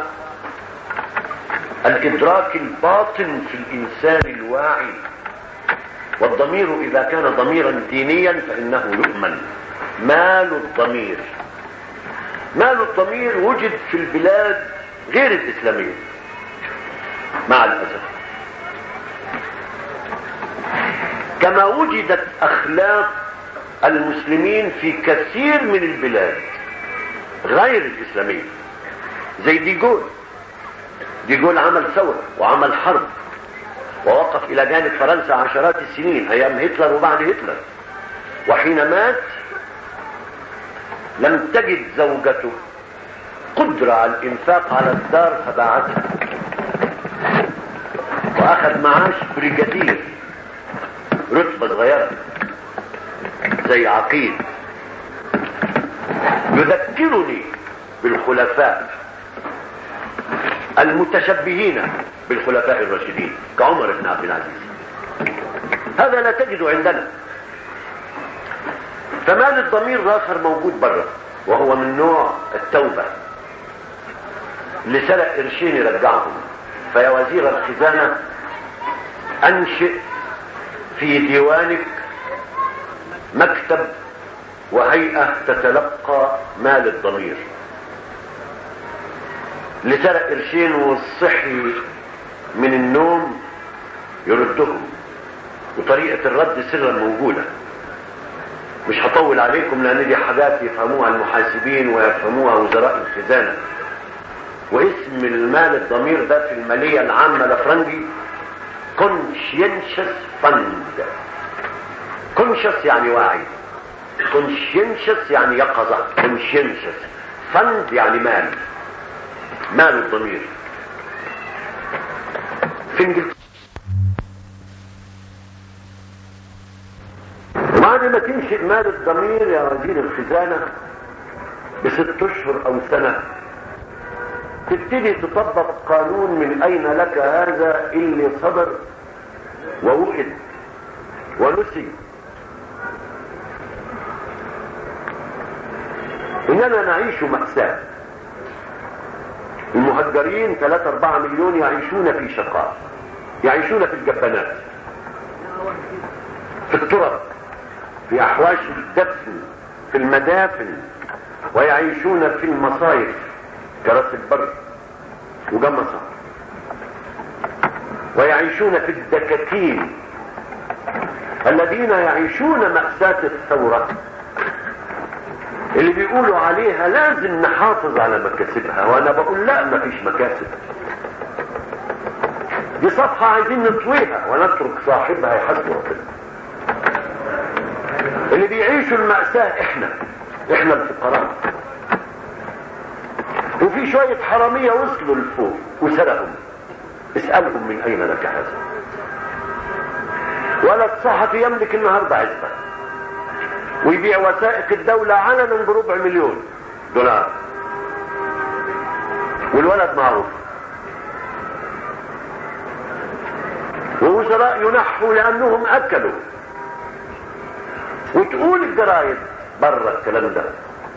الادراك الباطن في الانسان الواعي والضمير اذا كان ضميرا دينيا فانه يؤمن مال الضمير مال الضمير وجد في البلاد غير الاسلامية مع الاسف كما وجدت اخلاق المسلمين في كثير من البلاد غير الاسلامية زي ديجول ديجول عمل ثورة وعمل حرب ووقف الى جانب فرنسا عشرات السنين ايام هتلر وبعد هتلر وحين مات لم تجد زوجته قدرة على الانفاق على الدار فباعتها واخذ معاش بريجادير رتبة صغيرة زي عقيل يذكرني بالخلفاء المتشبهين بالخلفاء الراشدين كعمر بن عبد العزيز هذا لا تجده عندنا فمال الضمير الاخر موجود بره وهو من نوع التوبة اللي سرق قرشين يرجعهم فيا وزير الخزانة انشئ في ديوانك مكتب وهيئة تتلقى مال الضمير اللي سرق قرشين والصحي من النوم يردهم وطريقة الرد سرا موجودة مش هطول عليكم لان دي حاجات يفهموها المحاسبين ويفهموها وزراء الخزانة واسم المال الضمير ده في المالية العامة الافرنجي conscientious fund conscious يعني واعي conscientious يعني يقظة conscientious fund يعني مال مال الضمير في انجلترا بعد ما تنشئ مال الضمير يا وزير الخزانة بست اشهر او سنة تبتدي تطبق قانون من اين لك هذا اللي صدر ووئد ونسي اننا نعيش مأساة المهجرين 3 4 مليون يعيشون في شقاء يعيشون في الجبانات في التراب في احواش الدفن في المدافن ويعيشون في المصايف كراس البر وجمصة ويعيشون في الدكاكين الذين يعيشون مأساة الثورة اللي بيقولوا عليها لازم نحافظ على مكاسبها وانا بقول لا مفيش مكاسب دي صفحة عايزين نطويها ونترك صاحبها يحاسب ربنا اللي بيعيشوا المأساة احنا احنا الفقراء وفي شوية حرامية وصلوا لفوق وسرقوا اسألهم من اين لك هذا ولد صحفي يملك النهاردة عزبة ويبيع وثائق الدولة علنا بربع مليون دولار والولد معروف ووزراء ينحوا لانهم اكلوا وتقول الجرايد بره الكلام ده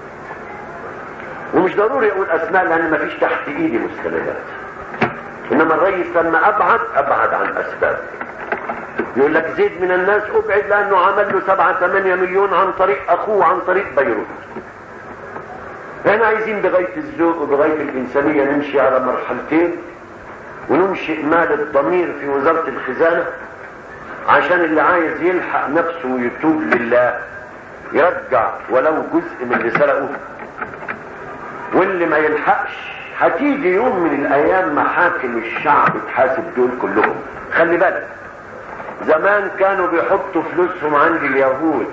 ومش ضروري اقول اسماء لان مفيش تحت ايدي مستندات انما الرئيس لما ابعد ابعد عن اسباب يقول لك زيد من الناس ابعد لانه عمل له سبعة ثمانية مليون عن طريق اخوه عن طريق بيروت احنا عايزين بغاية الذوق وبغاية الانسانية نمشي على مرحلتين وننشئ مال الضمير في وزارة الخزانة عشان اللي عايز يلحق نفسه ويتوب لله يرجع ولو جزء من اللي سرقه واللي ما يلحقش هتيجي يوم من الايام محاكم الشعب تحاسب دول كلهم خلي بالك زمان كانوا بيحطوا فلوسهم عند اليهود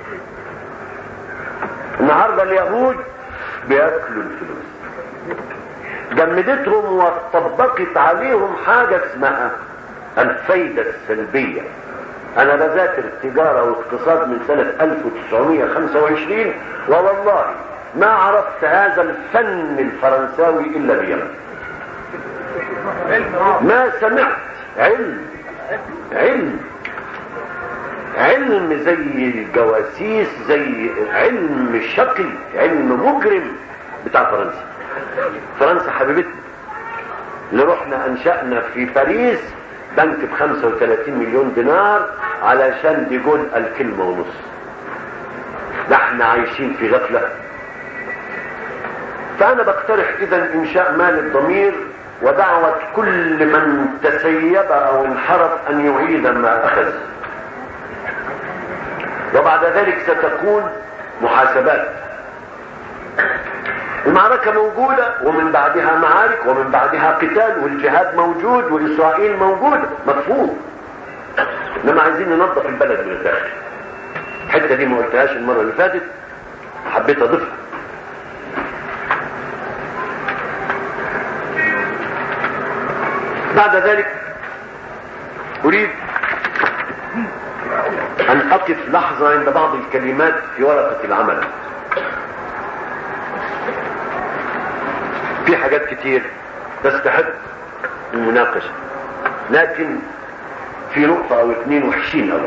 النهارده اليهود بياكلوا الفلوس جمدتهم وطبقت عليهم حاجه اسمها الفايده السلبيه انا بذاكر تجاره واقتصاد من سنه 1925 ووالله ما عرفت هذا الفن الفرنساوي الا اليوم ما سمعت علم علم علم زي الجواسيس زي علم شقي علم مجرم بتاع فرنسا فرنسا حبيبتنا اللي رحنا انشأنا في باريس بنك ب 35 مليون دينار علشان دي جول الكلمة ونص ده احنا عايشين في غفلة فانا بقترح اذا انشاء مال الضمير ودعوة كل من تسيب او انحرف ان يعيد ما اخذ وبعد ذلك ستكون محاسبات المعركة موجودة ومن بعدها معارك ومن بعدها قتال والجهاد موجود وإسرائيل موجودة مفهوم إنما عايزين ننظف البلد من الداخل الحتة دي ما قلتهاش المرة اللي فاتت حبيت أضيفها بعد ذلك أريد أن أقف لحظة عند بعض الكلمات في ورقة العمل في حاجات كتير تستحق المناقشة لكن في نقطة او اتنين وحشين قوي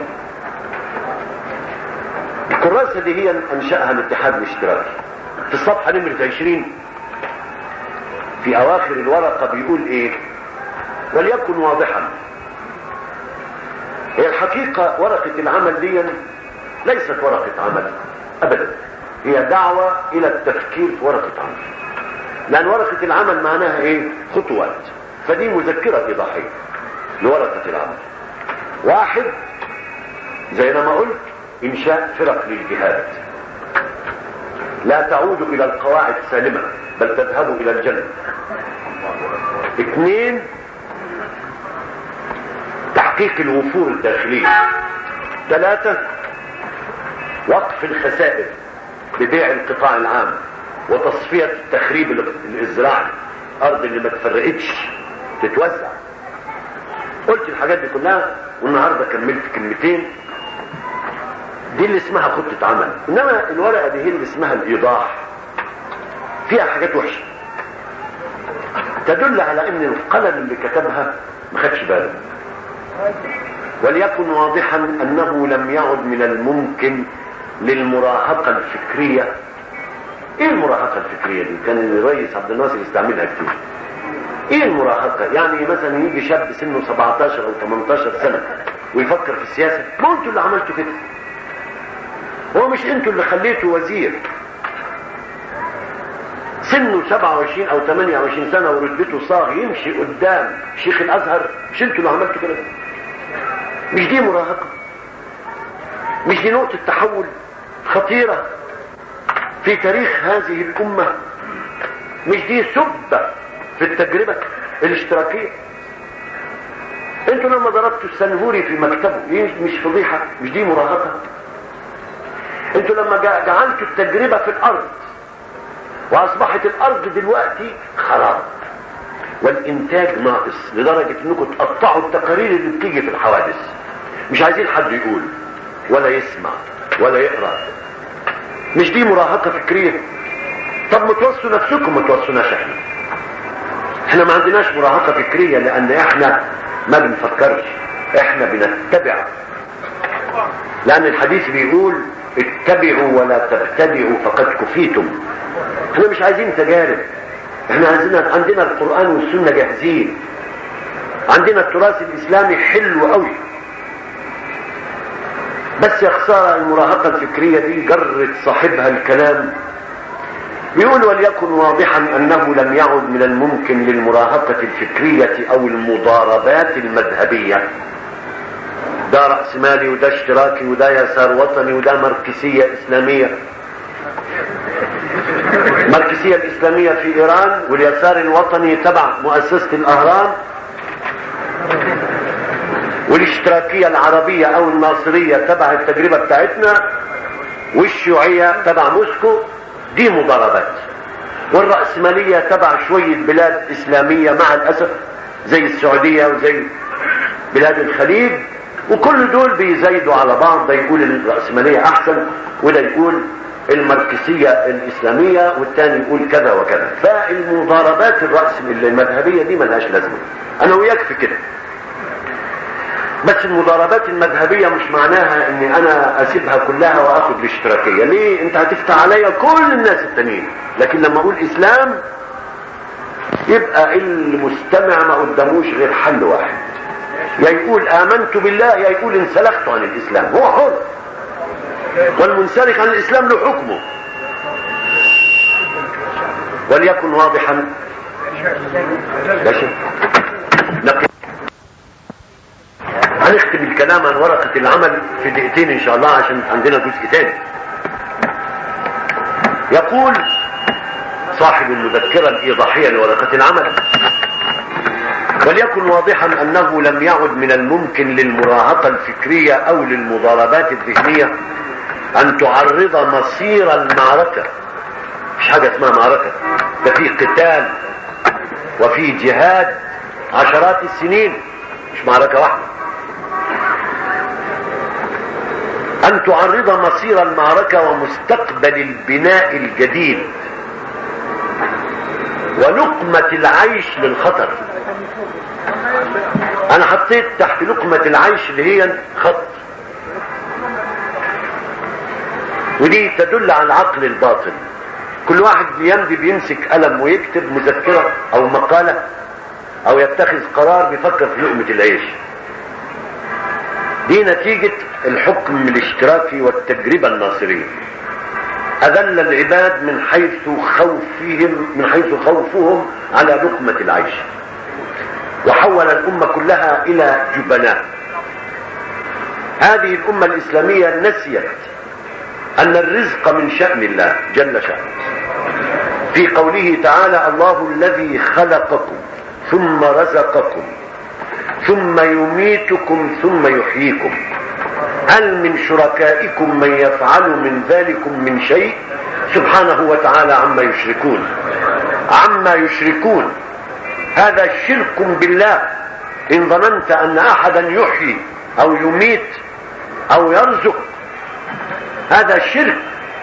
الكراسة دي هي انشأها الاتحاد الاشتراكي في الصفحة نمرة عشرين في اواخر الورقة بيقول ايه وليكن واضحا هي الحقيقة ورقة العمل دي ليست ورقة عمل ابدا هي دعوة الى التفكير في ورقة عمل لان ورقة العمل معناها ايه خطوات فدي مذكرة ايضاحية لورقة العمل واحد زي ما قلت انشاء فرق للجهاد لا تعود الى القواعد سالمة بل تذهب الى الجنة اثنين تحقيق الوفور الداخلية ثلاثة وقف الخسائر ببيع القطاع العام وتصفية التخريب الزراعي الارض اللي ما تفرقتش تتوزع قلت الحاجات دي كلها والنهاردة كملت كلمتين دي اللي اسمها خطة عمل انما الورقة دي هي اللي اسمها الايضاح فيها حاجات وحشة تدل على ان القلم اللي كتبها ما خدش باله وليكن واضحا انه لم يعد من الممكن للمراهقة الفكرية ايه المراهقة الفكرية دي كان الرئيس عبد الناصر يستعملها كتير ايه المراهقة يعني مثلا يجي شاب سنه 17 او 18 سنة ويفكر في السياسة ما انتوا اللي عملتوا كده هو مش انتوا اللي خليته وزير سنه 27 او 28 سنة ورتبته صاغ يمشي قدام شيخ الازهر مش انتوا اللي عملتوا كده مش دي مراهقة مش دي نقطة تحول خطيرة في تاريخ هذه الامة مش دي سبة في التجربة الاشتراكية انتوا لما ضربتوا السنهوري في مكتبه دي مش فضيحة مش دي مراهقة انتوا لما جعلتوا التجربة في الارض واصبحت الارض دلوقتي خراب والانتاج ناقص لدرجة انكم تقطعوا التقارير اللي بتيجي في الحوادث مش عايزين حد يقول ولا يسمع ولا يقرأ مش دي مراهقة فكرية طب ما توصوا نفسكم ما توصوناش احنا احنا ما عندناش مراهقة فكرية لان احنا ما بنفكرش احنا بنتبع لان الحديث بيقول اتبعوا ولا تبتدعوا فقد كفيتم احنا مش عايزين تجارب احنا عايزين عندنا القرآن والسنة جاهزين عندنا التراث الاسلامي حلو قوي بس يا خسارة المراهقة الفكرية دي جرت صاحبها الكلام بيقول وليكن واضحا انه لم يعد من الممكن للمراهقة الفكرية او المضاربات المذهبية ده رأس مالي وده اشتراكي وده يسار وطني وده ماركسية اسلامية الماركسية الاسلامية في ايران واليسار الوطني تبع مؤسسة الاهرام والاشتراكية العربية او الناصرية تبع التجربة بتاعتنا والشيوعية تبع موسكو دي مضاربات والرأسمالية تبع شوية بلاد اسلامية مع الاسف زي السعودية وزي بلاد الخليج وكل دول بيزايدوا على بعض ده يقول الرأسمالية احسن وده يقول الماركسية الاسلامية والتاني يقول كذا وكذا فالمضاربات الرأس المذهبية دي ملهاش لازمة انا وياك في كده بس المضاربات المذهبية مش معناها اني انا اسيبها كلها واخد الاشتراكية ليه انت هتفتح عليا كل الناس التانيين لكن لما اقول اسلام يبقى المستمع ما قداموش غير حل واحد يا يقول امنت بالله يا يقول انسلخت عن الاسلام هو حر والمنسلخ عن الاسلام له حكمه وليكن واضحا ماشي نقل هنختم الكلام عن ورقة العمل في دقيقتين ان شاء الله عشان عندنا جزء تاني يقول صاحب المذكرة الايضاحية لورقة العمل وليكن واضحا انه لم يعد من الممكن للمراهقة الفكرية او للمضاربات الذهنية ان تعرض مصير المعركة مش حاجة اسمها معركة ده في قتال وفي جهاد عشرات السنين مش معركة واحدة ان تعرض مصير المعركة ومستقبل البناء الجديد ولقمة العيش للخطر انا حطيت تحت لقمة العيش اللي هي خط ودي تدل على العقل الباطن كل واحد يمضي بيمسك قلم ويكتب مذكرة او مقالة او يتخذ قرار بيفكر في لقمة العيش دي نتيجة الحكم الاشتراكي والتجربة الناصرية أذل العباد من حيث خوفهم من حيث خوفهم على لقمة العيش وحول الأمة كلها إلى جبناء هذه الأمة الإسلامية نسيت أن الرزق من شأن الله جل شأنه في قوله تعالى الله الذي خلقكم ثم رزقكم ثم يميتكم ثم يحييكم هل من شركائكم من يفعل من ذلكم من شيء سبحانه وتعالى عما يشركون عما يشركون هذا شرك بالله ان ظننت ان احدا يحيي او يميت او يرزق هذا شرك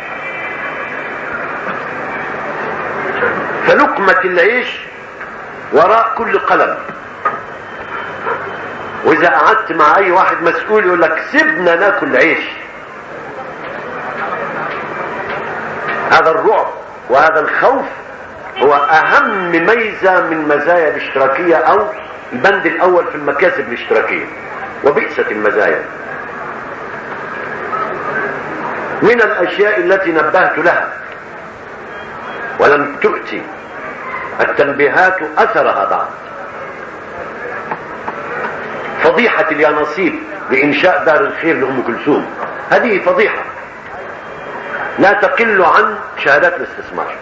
فلقمة العيش وراء كل قلم واذا قعدت مع اي واحد مسؤول يقول لك سيبنا ناكل عيش هذا الرعب وهذا الخوف هو اهم ميزة من مزايا الاشتراكية او البند الاول في المكاسب الاشتراكية وبئست المزايا من الاشياء التي نبهت لها ولم تؤتي التنبيهات اثرها بعد فضيحة اليانصيب بإنشاء دار الخير لأم كلثوم هذه فضيحة لا تقل عن شهادات الاستثمار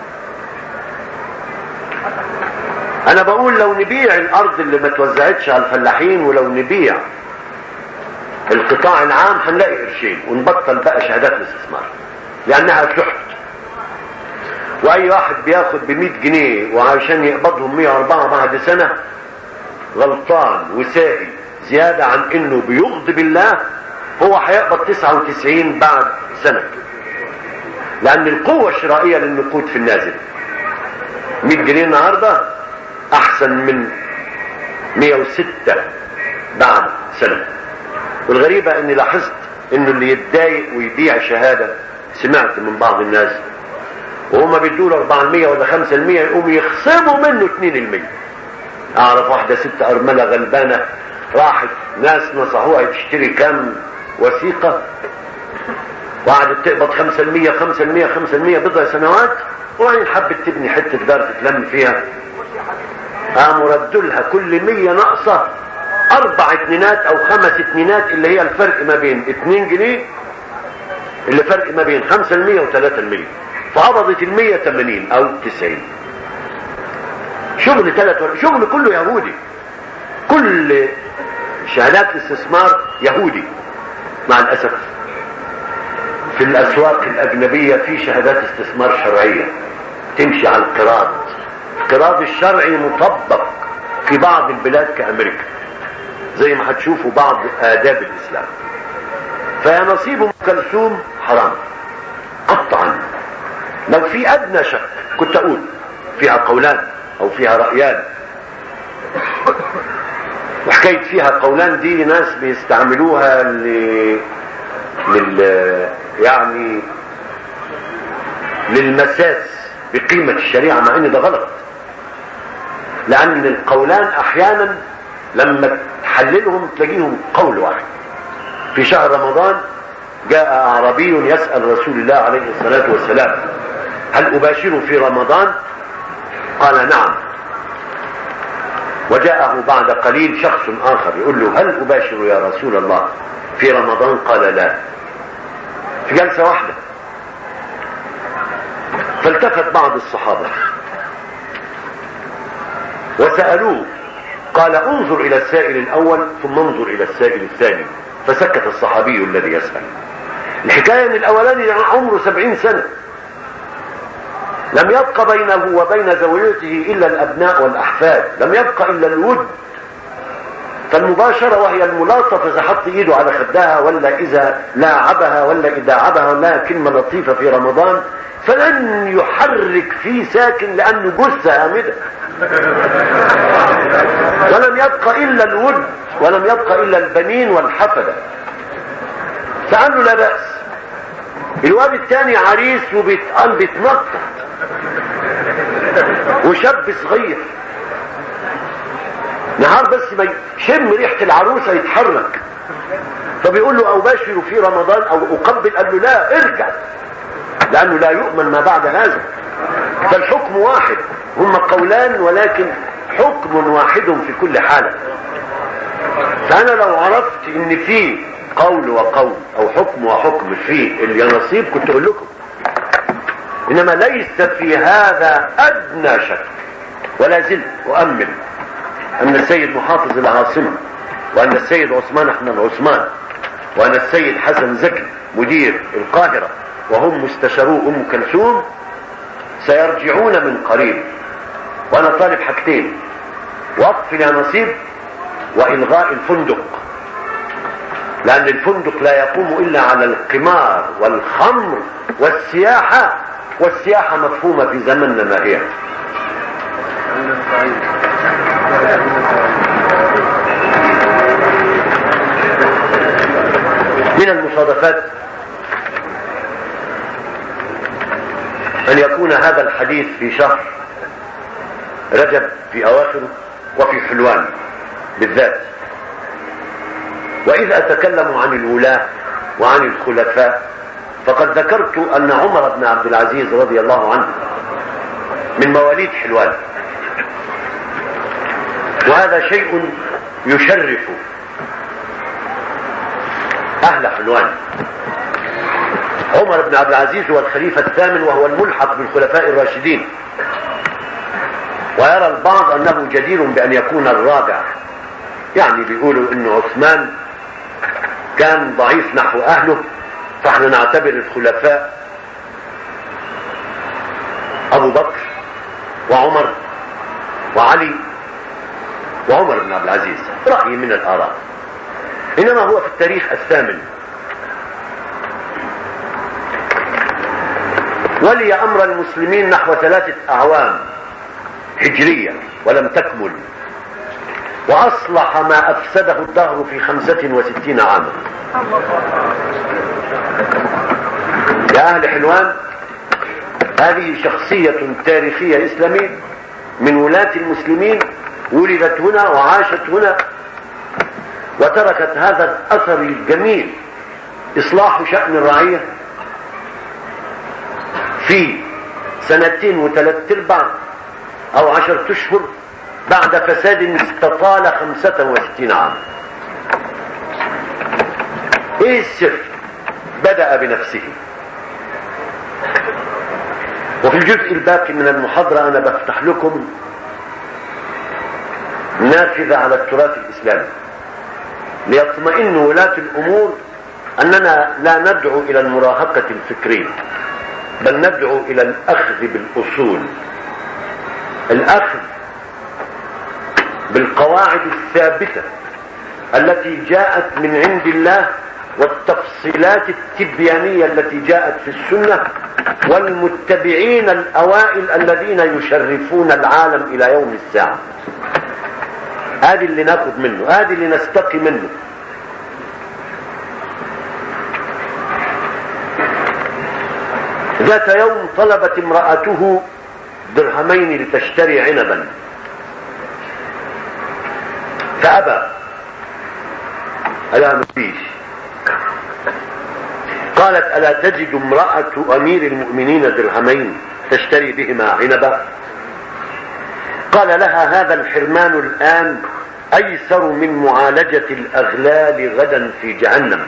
أنا بقول لو نبيع الأرض اللي ما توزعتش على الفلاحين ولو نبيع القطاع العام هنلاقي قرشين ونبطل بقى شهادات الاستثمار لأنها سحت وأي واحد بياخد ب 100 جنيه وعشان يقبضهم 104 بعد سنة غلطان وسائي زيادة عن انه بيغضب الله هو هيقبض 99 بعد سنة لان القوة الشرائية للنقود في النازل 100 جنيه النهاردة احسن من 106 بعد سنة والغريبة اني لاحظت انه اللي يتضايق ويبيع شهادة سمعت من بعض الناس وهم بيدوا له 400 ولا 5% يقوموا يخصموا منه 2% اعرف واحدة ست ارملة غلبانة راحت ناس نصحوها تشتري كام وثيقة وقعدت تقبض 5% 5% 5% بضع سنوات وبعدين حبت تبني حتة دار تتلم فيها قاموا ردوا لها كل 100 ناقصة أربع اتنينات أو خمس اتنينات اللي هي الفرق ما بين 2 جنيه اللي فرق ما بين 5% و 3% فقبضت ال 180 أو 90 شغل ثلاث شغل كله يهودي كل شهادات الاستثمار يهودي مع الأسف في الأسواق الأجنبية في شهادات استثمار شرعية تمشي على القراض القراض الشرعي مطبق في بعض البلاد كأمريكا زي ما هتشوفوا بعض آداب الإسلام فيا نصيب ام كلثوم حرام قطعا لو في أدنى شك كنت أقول فيها قولان أو فيها رأيان وحكاية فيها قولان دي ناس بيستعملوها ل... لل يعني للمساس بقيمة الشريعة مع ان ده غلط لان القولان احيانا لما تحللهم تلاقيهم قول واحد في شهر رمضان جاء اعرابي يسأل رسول الله عليه الصلاة والسلام هل اباشر في رمضان قال نعم وجاءه بعد قليل شخص اخر يقول له هل اباشر يا رسول الله في رمضان قال لا في جلسة واحدة فالتفت بعض الصحابة وسألوه قال انظر الى السائل الاول ثم انظر الى السائل الثاني فسكت الصحابي الذي يسأل الحكاية ان الاولاني عمره سبعين سنة لم يبق بينه وبين زوجته الا الابناء والاحفاد لم يبق الا الود فالمباشرة وهي الملاطفة اذا حط ايده على خدها ولا اذا لاعبها ولا اذا عبها ولا كلمة لطيفة في رمضان فلن يحرك فيه ساكن لانه جثة هامدة ولم يبق الا الود ولم يبق الا البنين والحفدة فقال له لا بأس الواد الثاني عريس وبيتقال بيتنطط وشاب صغير نهار بس ما يشم ريحة العروسة يتحرك فبيقول له أباشر في رمضان أو أقبل قال له لا ارجع لأنه لا يؤمن ما بعد هذا فالحكم واحد هم قولان ولكن حكم واحد في كل حالة فأنا لو عرفت إن في قول وقول أو حكم وحكم في اليانصيب كنت أقول لكم إنما ليس في هذا أدنى شك ولا زلت أؤمن أن السيد محافظ العاصمة وأن السيد عثمان أحمد عثمان وأن السيد حسن زكي مدير القاهرة وهم مستشارو أم كلثوم سيرجعون من قريب وأنا طالب حاجتين وقف اليانصيب وإلغاء الفندق لأن الفندق لا يقوم إلا على القمار والخمر والسياحة والسياحة مفهومة في زمننا ما هي من المصادفات أن يكون هذا الحديث في شهر رجب في أواخره وفي حلوان بالذات وإذا أتكلم عن الولاة وعن الخلفاء فقد ذكرت أن عمر بن عبد العزيز رضي الله عنه من مواليد حلوان وهذا شيء يشرف أهل حلوان عمر بن عبد العزيز هو الخليفة الثامن وهو الملحق بالخلفاء الراشدين ويرى البعض أنه جدير بأن يكون الرابع يعني بيقولوا أن عثمان كان ضعيف نحو أهله فاحنا نعتبر الخلفاء أبو بكر وعمر وعلي وعمر بن عبد العزيز رأي من الآراء إنما هو في التاريخ الثامن ولي أمر المسلمين نحو ثلاثة أعوام هجرية ولم تكمل وأصلح ما أفسده الدهر في خمسة وستين عاما يا أهل حلوان هذه شخصية تاريخية إسلامية من ولاة المسلمين ولدت هنا وعاشت هنا وتركت هذا الأثر الجميل إصلاح شأن الرعية في سنتين وثلاث ارباع او عشرة اشهر بعد فساد استطال خمسة وستين عام ايه السر بدأ بنفسه وفي الجزء الباقي من المحاضرة انا بفتح لكم نافذة على التراث الاسلامي ليطمئن ولاة الامور اننا لا ندعو الى المراهقة الفكرية بل ندعو الى الاخذ بالاصول الاخذ بالقواعد الثابتة التي جاءت من عند الله والتفصيلات التبيانية التي جاءت في السنة والمتبعين الاوائل الذين يشرفون العالم الى يوم الساعة هذه اللي ناخذ منه هذه اللي نستقي منه ذات يوم طلبت امرأته درهمين لتشتري عنبا فأبى ألا مفيش قالت ألا تجد امرأة أمير المؤمنين درهمين تشتري بهما عنبا قال لها هذا الحرمان الآن أيسر من معالجة الأغلال غدا في جهنم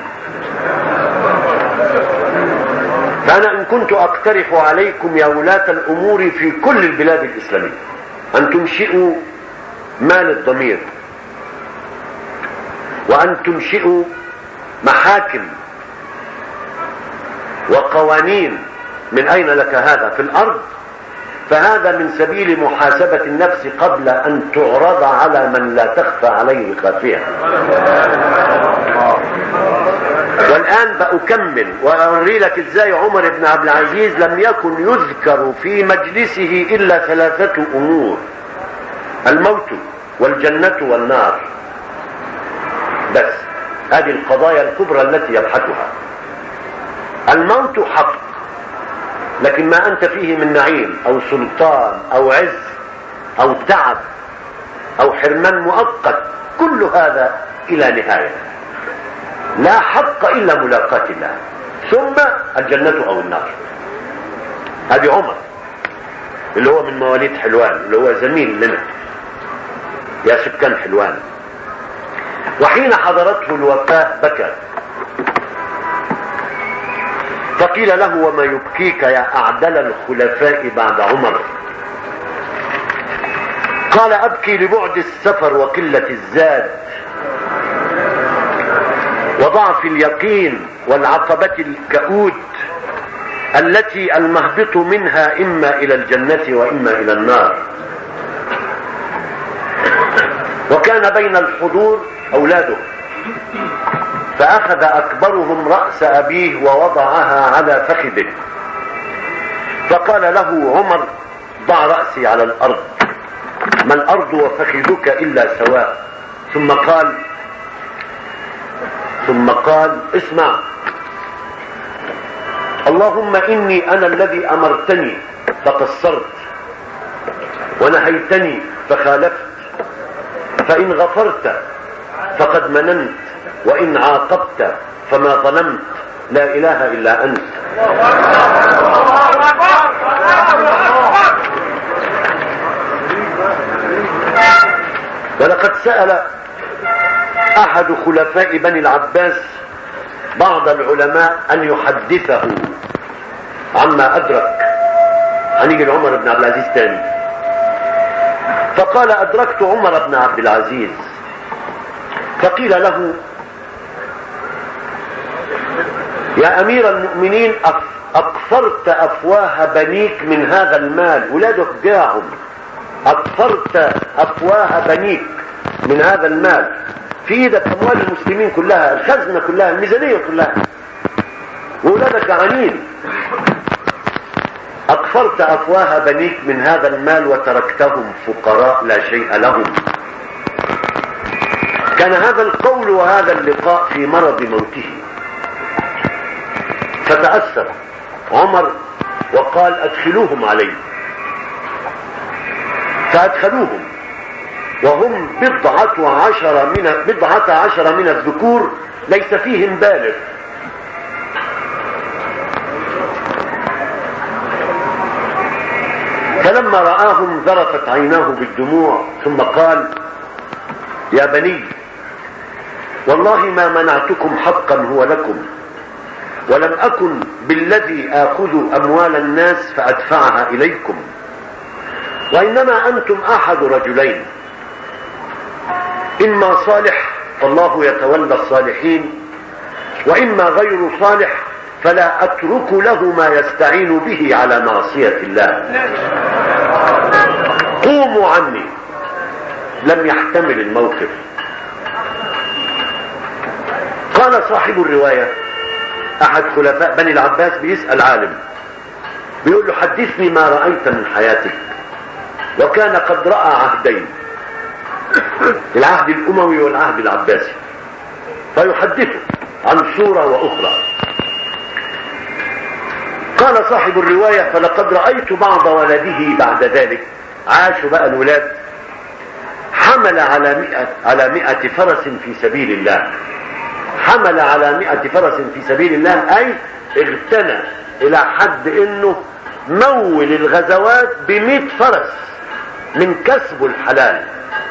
فأنا إن كنت أقترح عليكم يا ولاة الأمور في كل البلاد الإسلامية أن تنشئوا مال الضمير وأن تنشئوا محاكم وقوانين من أين لك هذا في الأرض فهذا من سبيل محاسبة النفس قبل أن تعرض على من لا تخفى عليه خافية والآن بأكمل وأوري لك إزاي عمر بن عبد العزيز لم يكن يذكر في مجلسه إلا ثلاثة أمور الموت والجنة والنار بس هذه القضايا الكبرى التي يبحثها الموت حق لكن ما أنت فيه من نعيم أو سلطان أو عز أو تعب أو حرمان مؤقت كل هذا إلى نهاية لا حق الا ملاقاة الله ثم الجنة او النار هذه عمر اللي هو من مواليد حلوان اللي هو زميل لنا يا سكان حلوان وحين حضرته الوفاة بكى فقيل له وما يبكيك يا اعدل الخلفاء بعد عمر قال ابكي لبعد السفر وقلة الزاد وضعف اليقين والعقبة الكؤود التي المهبط منها اما الى الجنة واما الى النار وكان بين الحضور اولاده فاخذ اكبرهم راس ابيه ووضعها على فخذه فقال له عمر ضع راسي على الارض ما الارض وفخذك الا سواء ثم قال ثم قال اسمع اللهم اني انا الذي امرتني فقصرت ونهيتني فخالفت فان غفرت فقد مننت وان عاقبت فما ظلمت لا اله الا انت ولقد سأل احد خلفاء بني العباس بعض العلماء ان يحدثه عما ادرك هنيجي لعمر بن عبد العزيز تاني فقال ادركت عمر بن عبد العزيز فقيل له يا امير المؤمنين اكثرت افواه بنيك من هذا المال ولادك جاعهم اكثرت افواه بنيك من هذا المال في ايدك اموال المسلمين كلها الخزنه كلها الميزانيه كلها واولادك جعانين اكثرت افواه بنيك من هذا المال وتركتهم فقراء لا شيء لهم كان هذا القول وهذا اللقاء في مرض موته فتأثر عمر وقال ادخلوهم علي فادخلوهم وهم بضعة عشر من بضعة عشر من الذكور ليس فيهم بالغ فلما رآهم ذرفت عيناه بالدموع ثم قال يا بني والله ما منعتكم حقا هو لكم ولم أكن بالذي آخذ أموال الناس فأدفعها إليكم وإنما أنتم أحد رجلين إما صالح فالله يتولى الصالحين وإما غير صالح فلا أترك له ما يستعين به على معصية الله قوموا عني لم يحتمل الموقف قال صاحب الرواية احد خلفاء بني العباس بيسأل عالم بيقول له حدثني ما رأيت من حياتك وكان قد رأى عهدين العهد الاموي والعهد العباسي فيحدثه عن صورة واخرى قال صاحب الرواية فلقد رأيت بعض ولده بعد ذلك عاشوا بقى الولاد حمل على مئة, على مئة فرس في سبيل الله حمل على مئة فرس في سبيل الله اي اغتنى الى حد انه مول الغزوات بمئة فرس من كسبه الحلال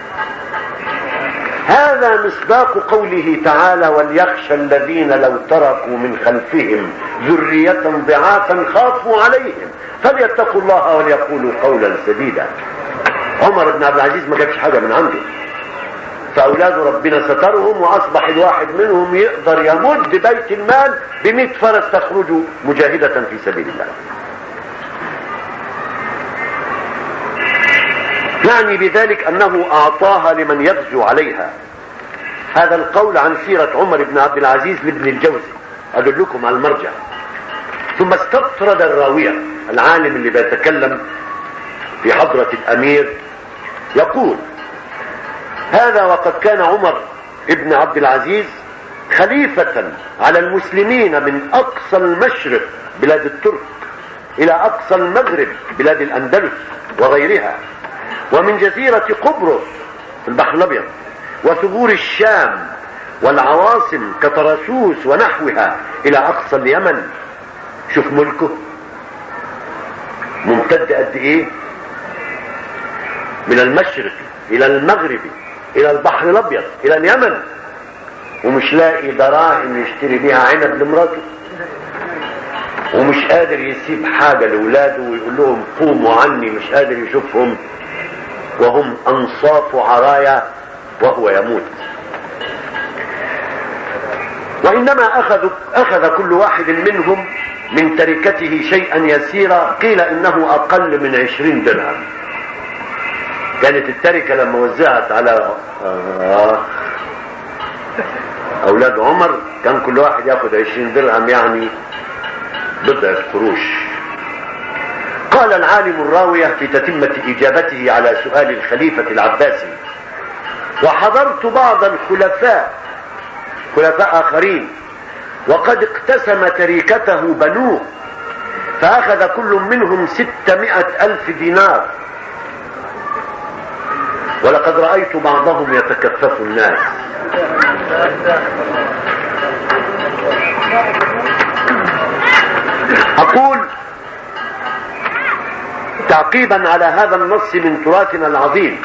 هذا مصداق قوله تعالى وليخشى الذين لو تركوا من خلفهم ذرية ضعافا خافوا عليهم فليتقوا الله وليقولوا قولا سديدا عمر بن عبد العزيز ما جابش حاجة من عنده فاولاد ربنا سترهم واصبح الواحد منهم يقدر يمد بيت المال بمئة فرس تخرج مجاهدة في سبيل الله يعني بذلك انه اعطاها لمن يغزو عليها هذا القول عن سيرة عمر بن عبد العزيز لابن الجوزي ادلكم على المرجع ثم استطرد الراوية العالم اللي بيتكلم في حضرة الامير يقول هذا وقد كان عمر ابن عبد العزيز خليفة على المسلمين من اقصى المشرق بلاد الترك الى اقصى المغرب بلاد الاندلس وغيرها ومن جزيرة قبرص في البحر الابيض وثغور الشام والعواصم كطرسوس ونحوها الى اقصى اليمن شوف ملكه ممتد قد ايه من المشرق الى المغرب الى البحر الابيض الى اليمن ومش لاقي دراهم يشتري بيها عنب لمراته ومش قادر يسيب حاجه لاولاده ويقول لهم قوموا عني مش قادر يشوفهم وهم انصاف عرايا وهو يموت وانما اخذ اخذ كل واحد منهم من تركته شيئا يسيرا قيل انه اقل من عشرين درهم كانت التركة لما وزعت على آه اولاد عمر كان كل واحد ياخد عشرين درهم يعني بضعة قروش قال العالم الراوية في تتمة اجابته على سؤال الخليفة العباسي وحضرت بعض الخلفاء خلفاء اخرين وقد اقتسم تركته بنوه فاخذ كل منهم ستمائة الف دينار ولقد رأيت بعضهم يتكفف الناس اقول تعقيبا على هذا النص من تراثنا العظيم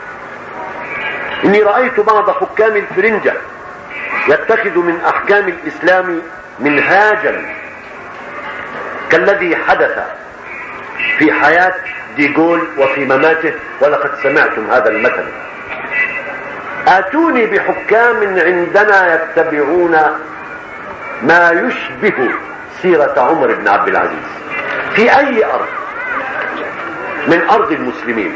اني رأيت بعض حكام الفرنجة يتخذ من احكام الاسلام منهاجا كالذي حدث في حياة ديغول وفي مماته ولقد سمعتم هذا المثل اتوني بحكام عندنا يتبعون ما يشبه سيرة عمر بن عبد العزيز في اي ارض من ارض المسلمين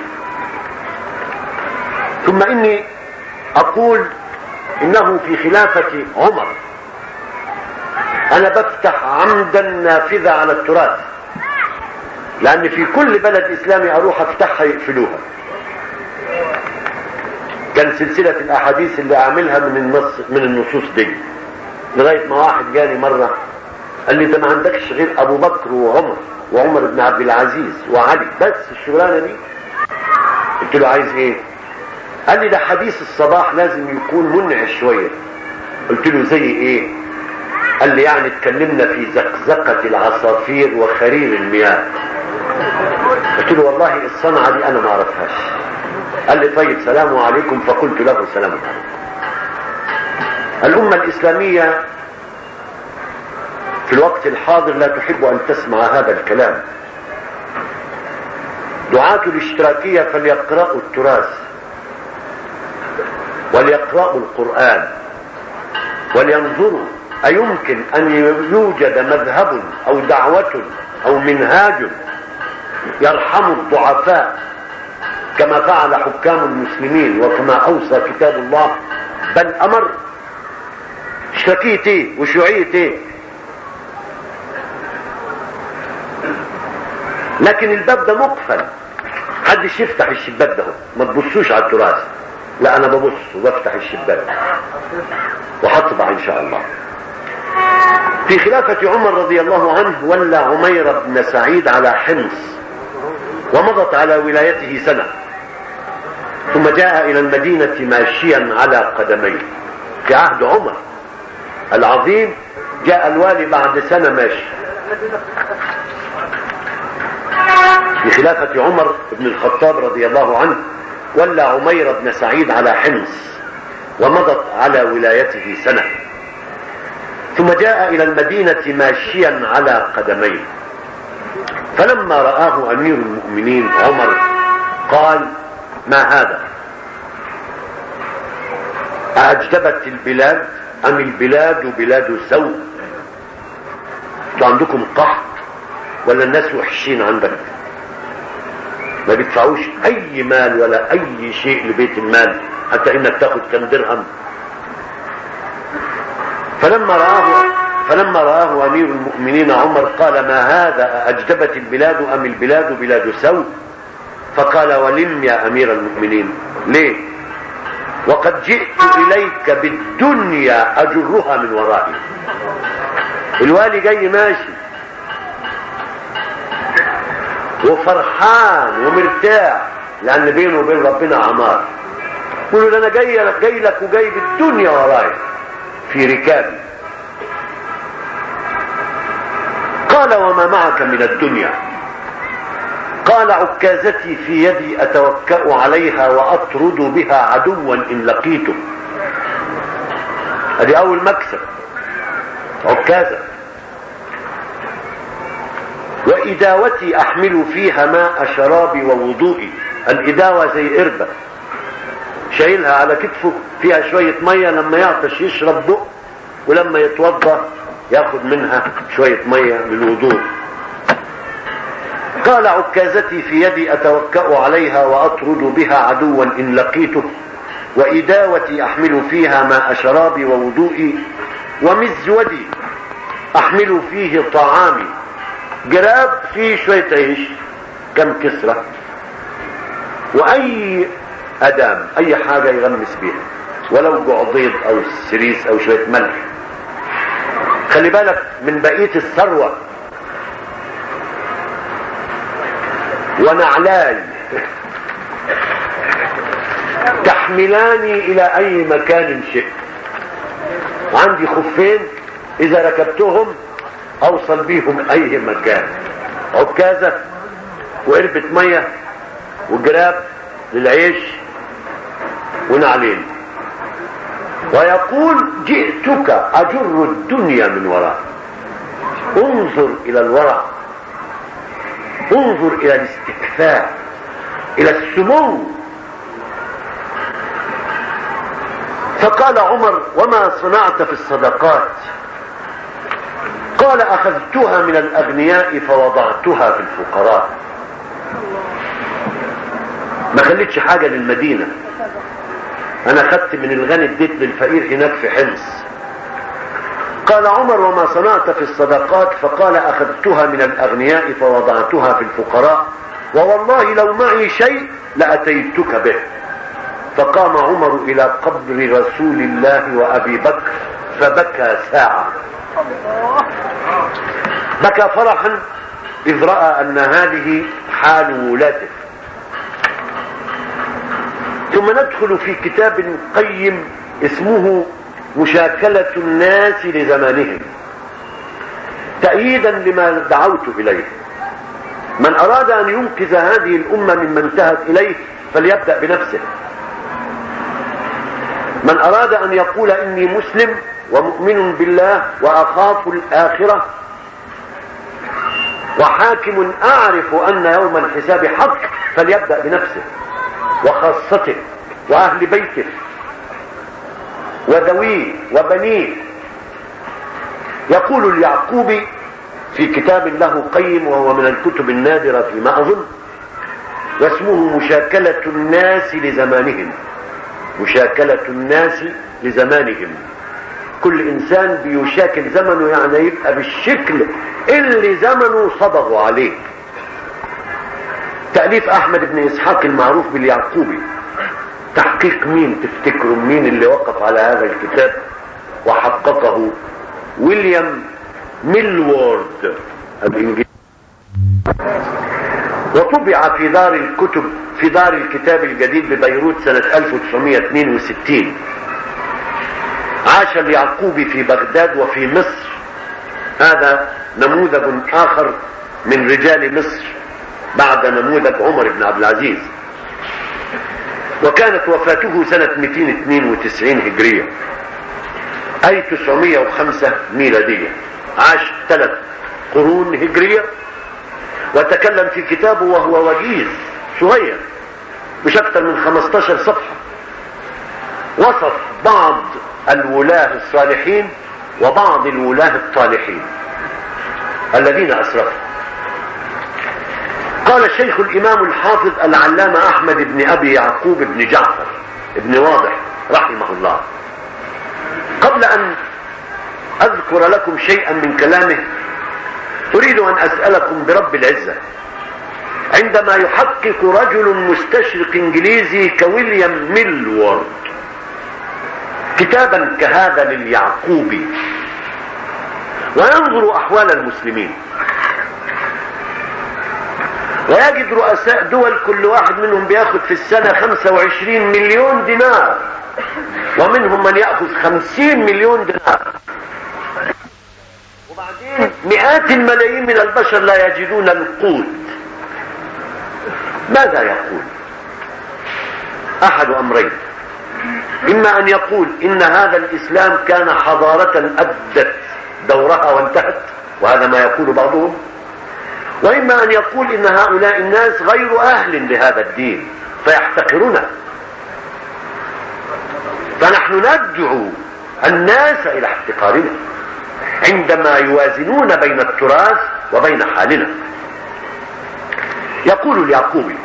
ثم اني اقول انه في خلافة عمر انا بفتح عمدا نافذة على التراث لان في كل بلد اسلامي اروح افتحها يقفلوها كان سلسلة الاحاديث اللي اعملها من النص من النصوص دي لغاية ما واحد جاني مرة قال لي انت ما عندكش غير ابو بكر وعمر وعمر بن عبد العزيز وعلي بس الشغلانة دي قلت له عايز ايه قال لي ده حديث الصباح لازم يكون منعش شوية قلت له زي ايه قال لي يعني اتكلمنا في زقزقة العصافير وخرير المياه قلت له والله الصنعة دي انا ما اعرفهاش قال لي طيب سلام عليكم فقلت له سلام عليكم الامة الاسلامية في الوقت الحاضر لا تحب ان تسمع هذا الكلام دعاة الاشتراكية فليقرأوا التراث وليقرأوا القرآن ولينظروا أيمكن أن يوجد مذهب أو دعوة أو منهاج يرحم الضعفاء كما فعل حكام المسلمين وكما أوصى كتاب الله بل أمر اشتراكية ايه وشيوعية ايه لكن الباب ده مقفل محدش يفتح الشباك ده ما تبصوش على التراث لا انا ببص وبفتح الشباك وهطبع ان شاء الله في خلافة عمر رضي الله عنه ولى عمير بن سعيد على حمص ومضت على ولايته سنة ثم جاء الى المدينة ماشيا على قدميه في عهد عمر العظيم جاء الوالي بعد سنة ماشي في خلافة عمر بن الخطاب رضي الله عنه ولى عمير بن سعيد على حمص ومضت على ولايته سنة ثم جاء الى المدينة ماشيا على قدميه فلما رآه امير المؤمنين عمر قال ما هذا أعجبت البلاد أم البلاد بلاد سوء انتوا عندكم قحط ولا الناس وحشين عندك ما بيدفعوش اي مال ولا اي شيء لبيت المال حتى انك تاخد كم درهم فلما رآه فلما رآه امير المؤمنين عمر قال ما هذا اجدبت البلاد ام البلاد بلاد سوء فقال ولم يا امير المؤمنين ليه وقد جئت اليك بالدنيا اجرها من ورائي الوالي جاي ماشي وفرحان ومرتاح لان بينه وبين ربنا عمار يقول له انا جاي لك جاي لك وجاي بالدنيا ورايا في ركابي قال وما معك من الدنيا قال عكازتي في يدي اتوكا عليها واطرد بها عدوا ان لقيته ادي اول مكسب عكازه وإداوتي أحمل فيها ماء شرابي ووضوئي الإداوة زي قربة شايلها على كتفه فيها شوية مية لما يعطش يشرب بق ولما يتوضا ياخد منها شوية مية للوضوء قال عكازتي في يدي أتوكأ عليها وأطرد بها عدوا إن لقيته وإداوتي أحمل فيها ماء شرابي ووضوئي ومزودي أحمل فيه طعامي جراب فيه شوية عيش كم كسرة واي ادام اي حاجة يغمس بيها ولو جعضيد او سريس او شوية ملح خلي بالك من بقية الثروة ونعلاي تحملاني الى اي مكان شئت عندي خفين اذا ركبتهم اوصل بيهم اي مكان عكازة وقربة مية وجراب للعيش ونعلين ويقول جئتك اجر الدنيا من وراء انظر الى الورع انظر الى الاستكفاء الى السمو فقال عمر وما صنعت في الصدقات قال اخذتها من الاغنياء فوضعتها في الفقراء ما خليتش حاجة للمدينة انا خدت من الغني اديت للفقير هناك في حمص قال عمر وما صنعت في الصدقات فقال اخذتها من الاغنياء فوضعتها في الفقراء ووالله لو معي شيء لاتيتك به فقام عمر الى قبر رسول الله وابي بكر فبكى ساعة بكى فرحا اذ رأى ان هذه حال ولاده ثم ندخل في كتاب قيم اسمه مشاكلة الناس لزمانهم تأييدا لما دعوت إليه من أراد أن ينقذ هذه الأمة مما انتهت إليه فليبدأ بنفسه من أراد أن يقول إني مسلم ومؤمن بالله وأخاف الآخرة وحاكم أعرف أن يوم الحساب حق فليبدأ بنفسه وخاصته واهل بيته وذويه وبنيه يقول اليعقوبي في كتاب له قيم وهو من الكتب النادرة فيما اظن واسمه مشاكلة الناس لزمانهم مشاكلة الناس لزمانهم كل انسان بيشاكل زمنه يعني يبقى بالشكل اللي زمنه صبغوا عليه تأليف احمد بن اسحاق المعروف باليعقوبي تحقيق مين تفتكروا مين اللي وقف على هذا الكتاب وحققه ويليام ميلوورد الانجليزي وطبع في دار الكتب في دار الكتاب الجديد ببيروت سنة 1962 عاش اليعقوبي في بغداد وفي مصر هذا نموذج اخر من رجال مصر بعد نموذج عمر بن عبد العزيز وكانت وفاته سنة 292 هجرية اي 905 ميلادية عاش ثلاث قرون هجرية وتكلم في كتابه وهو وجيز صغير مش اكثر من 15 صفحة وصف بعض الولاة الصالحين وبعض الولاة الطالحين الذين اسرفوا قال الشيخ الامام الحافظ العلامة احمد بن ابي يعقوب بن جعفر بن واضح رحمه الله قبل ان اذكر لكم شيئا من كلامه اريد ان اسألكم برب العزة عندما يحقق رجل مستشرق انجليزي كويليام ميلوورد كتابا كهذا لليعقوبي وينظر احوال المسلمين ويجد رؤساء دول كل واحد منهم بياخد في السنة 25 مليون دينار ومنهم من يأخذ خمسين مليون دينار وبعدين مئات الملايين من البشر لا يجدون القوت ماذا يقول احد امرين اما ان يقول ان هذا الاسلام كان حضارة ادت دورها وانتهت وهذا ما يقول بعضهم واما ان يقول ان هؤلاء الناس غير اهل لهذا الدين فيحتقرونه فنحن ندعو الناس الى احتقارنا عندما يوازنون بين التراث وبين حالنا يقول اليعقوبي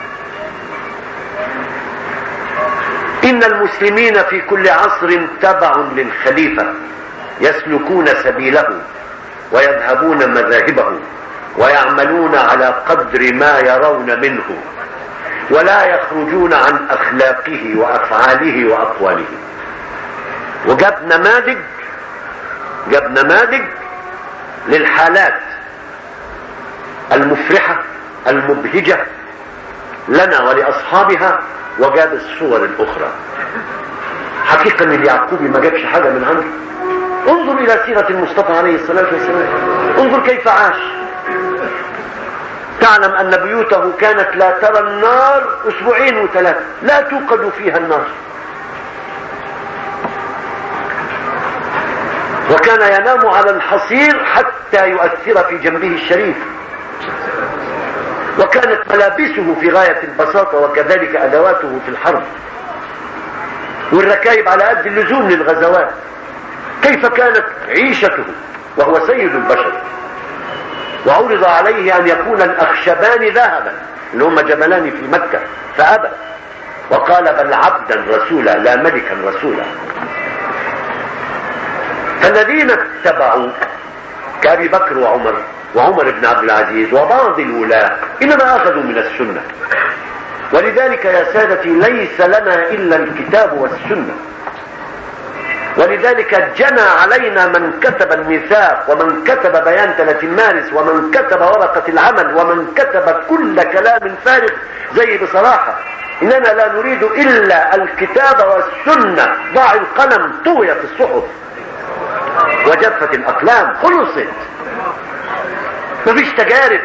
ان المسلمين في كل عصر تبع للخليفة يسلكون سبيله ويذهبون مذاهبه ويعملون على قدر ما يرون منه ولا يخرجون عن اخلاقه وافعاله واقواله وجاب نماذج جاب نماذج للحالات المفرحة المبهجة لنا ولاصحابها وجاب الصور الاخرى حقيقة ان اليعقوبي ما جابش حاجة من عنده انظر الى سيرة المصطفى عليه الصلاة والسلام انظر كيف عاش تعلم ان بيوته كانت لا ترى النار اسبوعين وثلاثة لا توقد فيها النار وكان ينام على الحصير حتى يؤثر في جنبه الشريف وكانت ملابسه في غاية البساطة وكذلك أدواته في الحرب والركائب على قد اللزوم للغزوات كيف كانت عيشته وهو سيد البشر وعرض عليه أن يكون الأخشبان ذهبا اللي هم جبلان في مكة فأبى وقال بل عبدا رسولا لا ملكا رسولا فالذين اتبعوا كأبي بكر وعمر وعمر بن عبد العزيز وبعض الولاة إنما أخذوا من السنة ولذلك يا سادتي ليس لنا إلا الكتاب والسنة ولذلك جنى علينا من كتب الميثاق ومن كتب بيان 30 مارس ومن كتب ورقة العمل ومن كتب كل كلام فارغ زي بصراحة إننا لا نريد إلا الكتاب والسنة ضاع القلم طويت الصحف وجفت الأقلام خلصت مفيش تجارب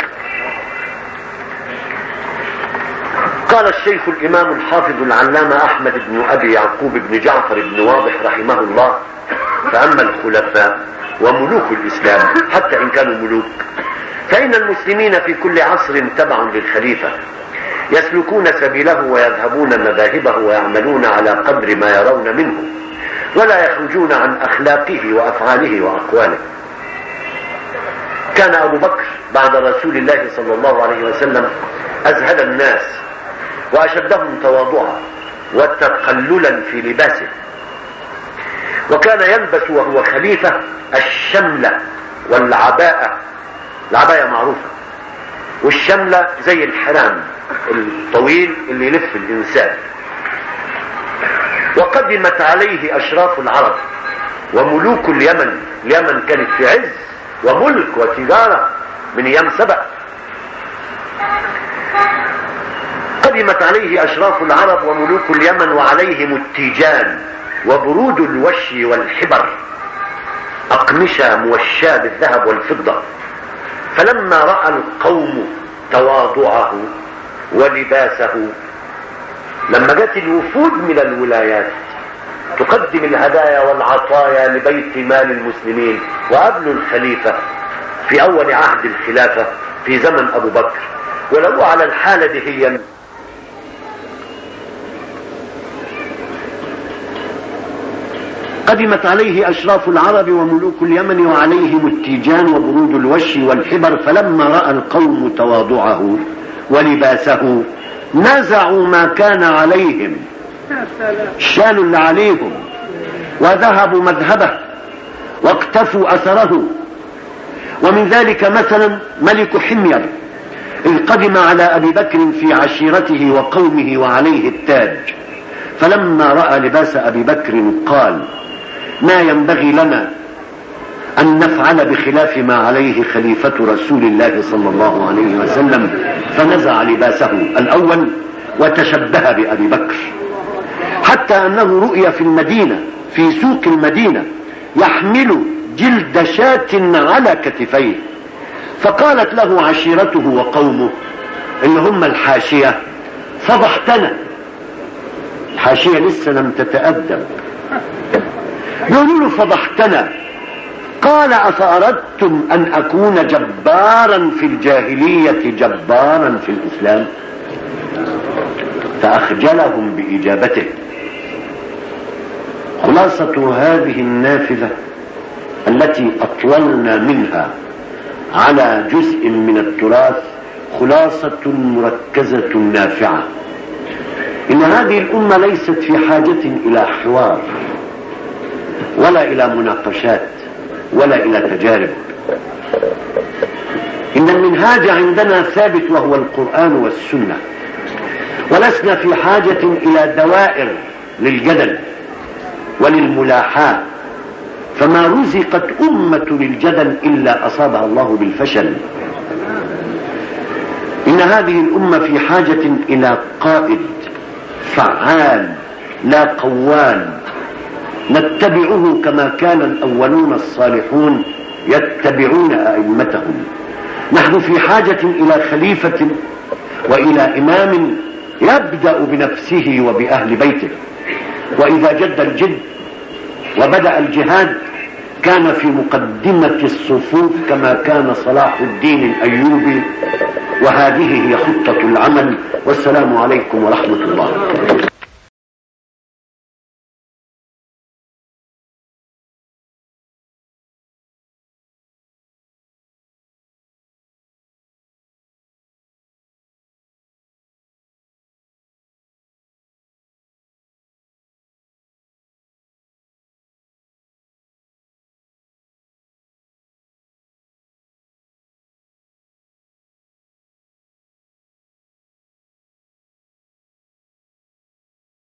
قال الشيخ الامام الحافظ العلامة احمد بن ابي يعقوب بن جعفر بن واضح رحمه الله فاما الخلفاء وملوك الاسلام حتى ان كانوا ملوك فان المسلمين في كل عصر تبع للخليفة يسلكون سبيله ويذهبون مذاهبه ويعملون على قدر ما يرون منه ولا يخرجون عن اخلاقه وافعاله واقواله كان ابو بكر بعد رسول الله صلى الله عليه وسلم ازهد الناس واشدهم تواضعا وتقللا في لباسه وكان يلبس وهو خليفة الشملة والعباءة العباية معروفة والشملة زي الحرام الطويل اللي يلف الانسان وقدمت عليه اشراف العرب وملوك اليمن اليمن كانت في عز وملك وتجارة من ايام سبق قدمت عليه اشراف العرب وملوك اليمن وعليهم التيجان وبرود الوش والحبر اقمشة موشاة بالذهب والفضة فلما رأى القوم تواضعه ولباسه لما جت الوفود من الولايات تقدم الهدايا والعطايا لبيت مال المسلمين وقبلوا الخليفة في اول عهد الخلافة في زمن ابو بكر ولو على الحالة دي هي قدمت عليه اشراف العرب وملوك اليمن وعليهم التيجان وبرود الوش والحبر فلما راى القوم تواضعه ولباسه نزعوا ما كان عليهم شالوا اللي عليهم وذهبوا مذهبه واقتفوا اثره ومن ذلك مثلا ملك حمير إذ قدم على أبي بكر في عشيرته وقومه وعليه التاج فلما رأى لباس أبي بكر قال ما ينبغي لنا أن نفعل بخلاف ما عليه خليفة رسول الله صلى الله عليه وسلم فنزع لباسه الأول وتشبه بأبي بكر حتى أنه رؤي في المدينة في سوق المدينة يحمل جلد شاة على كتفيه فقالت له عشيرته وقومه اللي هم الحاشية فضحتنا الحاشية لسه لم تتأدب يقولوا له فضحتنا قال أفأردتم أن أكون جبارا في الجاهلية جبارا في الإسلام فأخجلهم بإجابته خلاصة هذه النافذة التي أطولنا منها على جزء من التراث خلاصة مركزة نافعة إن هذه الأمة ليست في حاجة إلى حوار ولا إلى مناقشات ولا إلى تجارب إن المنهاج عندنا ثابت وهو القرآن والسنة ولسنا في حاجة إلى دوائر للجدل وللملاحاة فما رزقت أمة للجدل إلا أصابها الله بالفشل إن هذه الأمة في حاجة إلى قائد فعال لا قوال نتبعه كما كان الأولون الصالحون يتبعون أئمتهم نحن في حاجة إلى خليفة وإلى إمام يبدأ بنفسه وبأهل بيته وإذا جد الجد وبدأ الجهاد كان في مقدمة الصفوف كما كان صلاح الدين الأيوبي وهذه هي خطة العمل والسلام عليكم ورحمة الله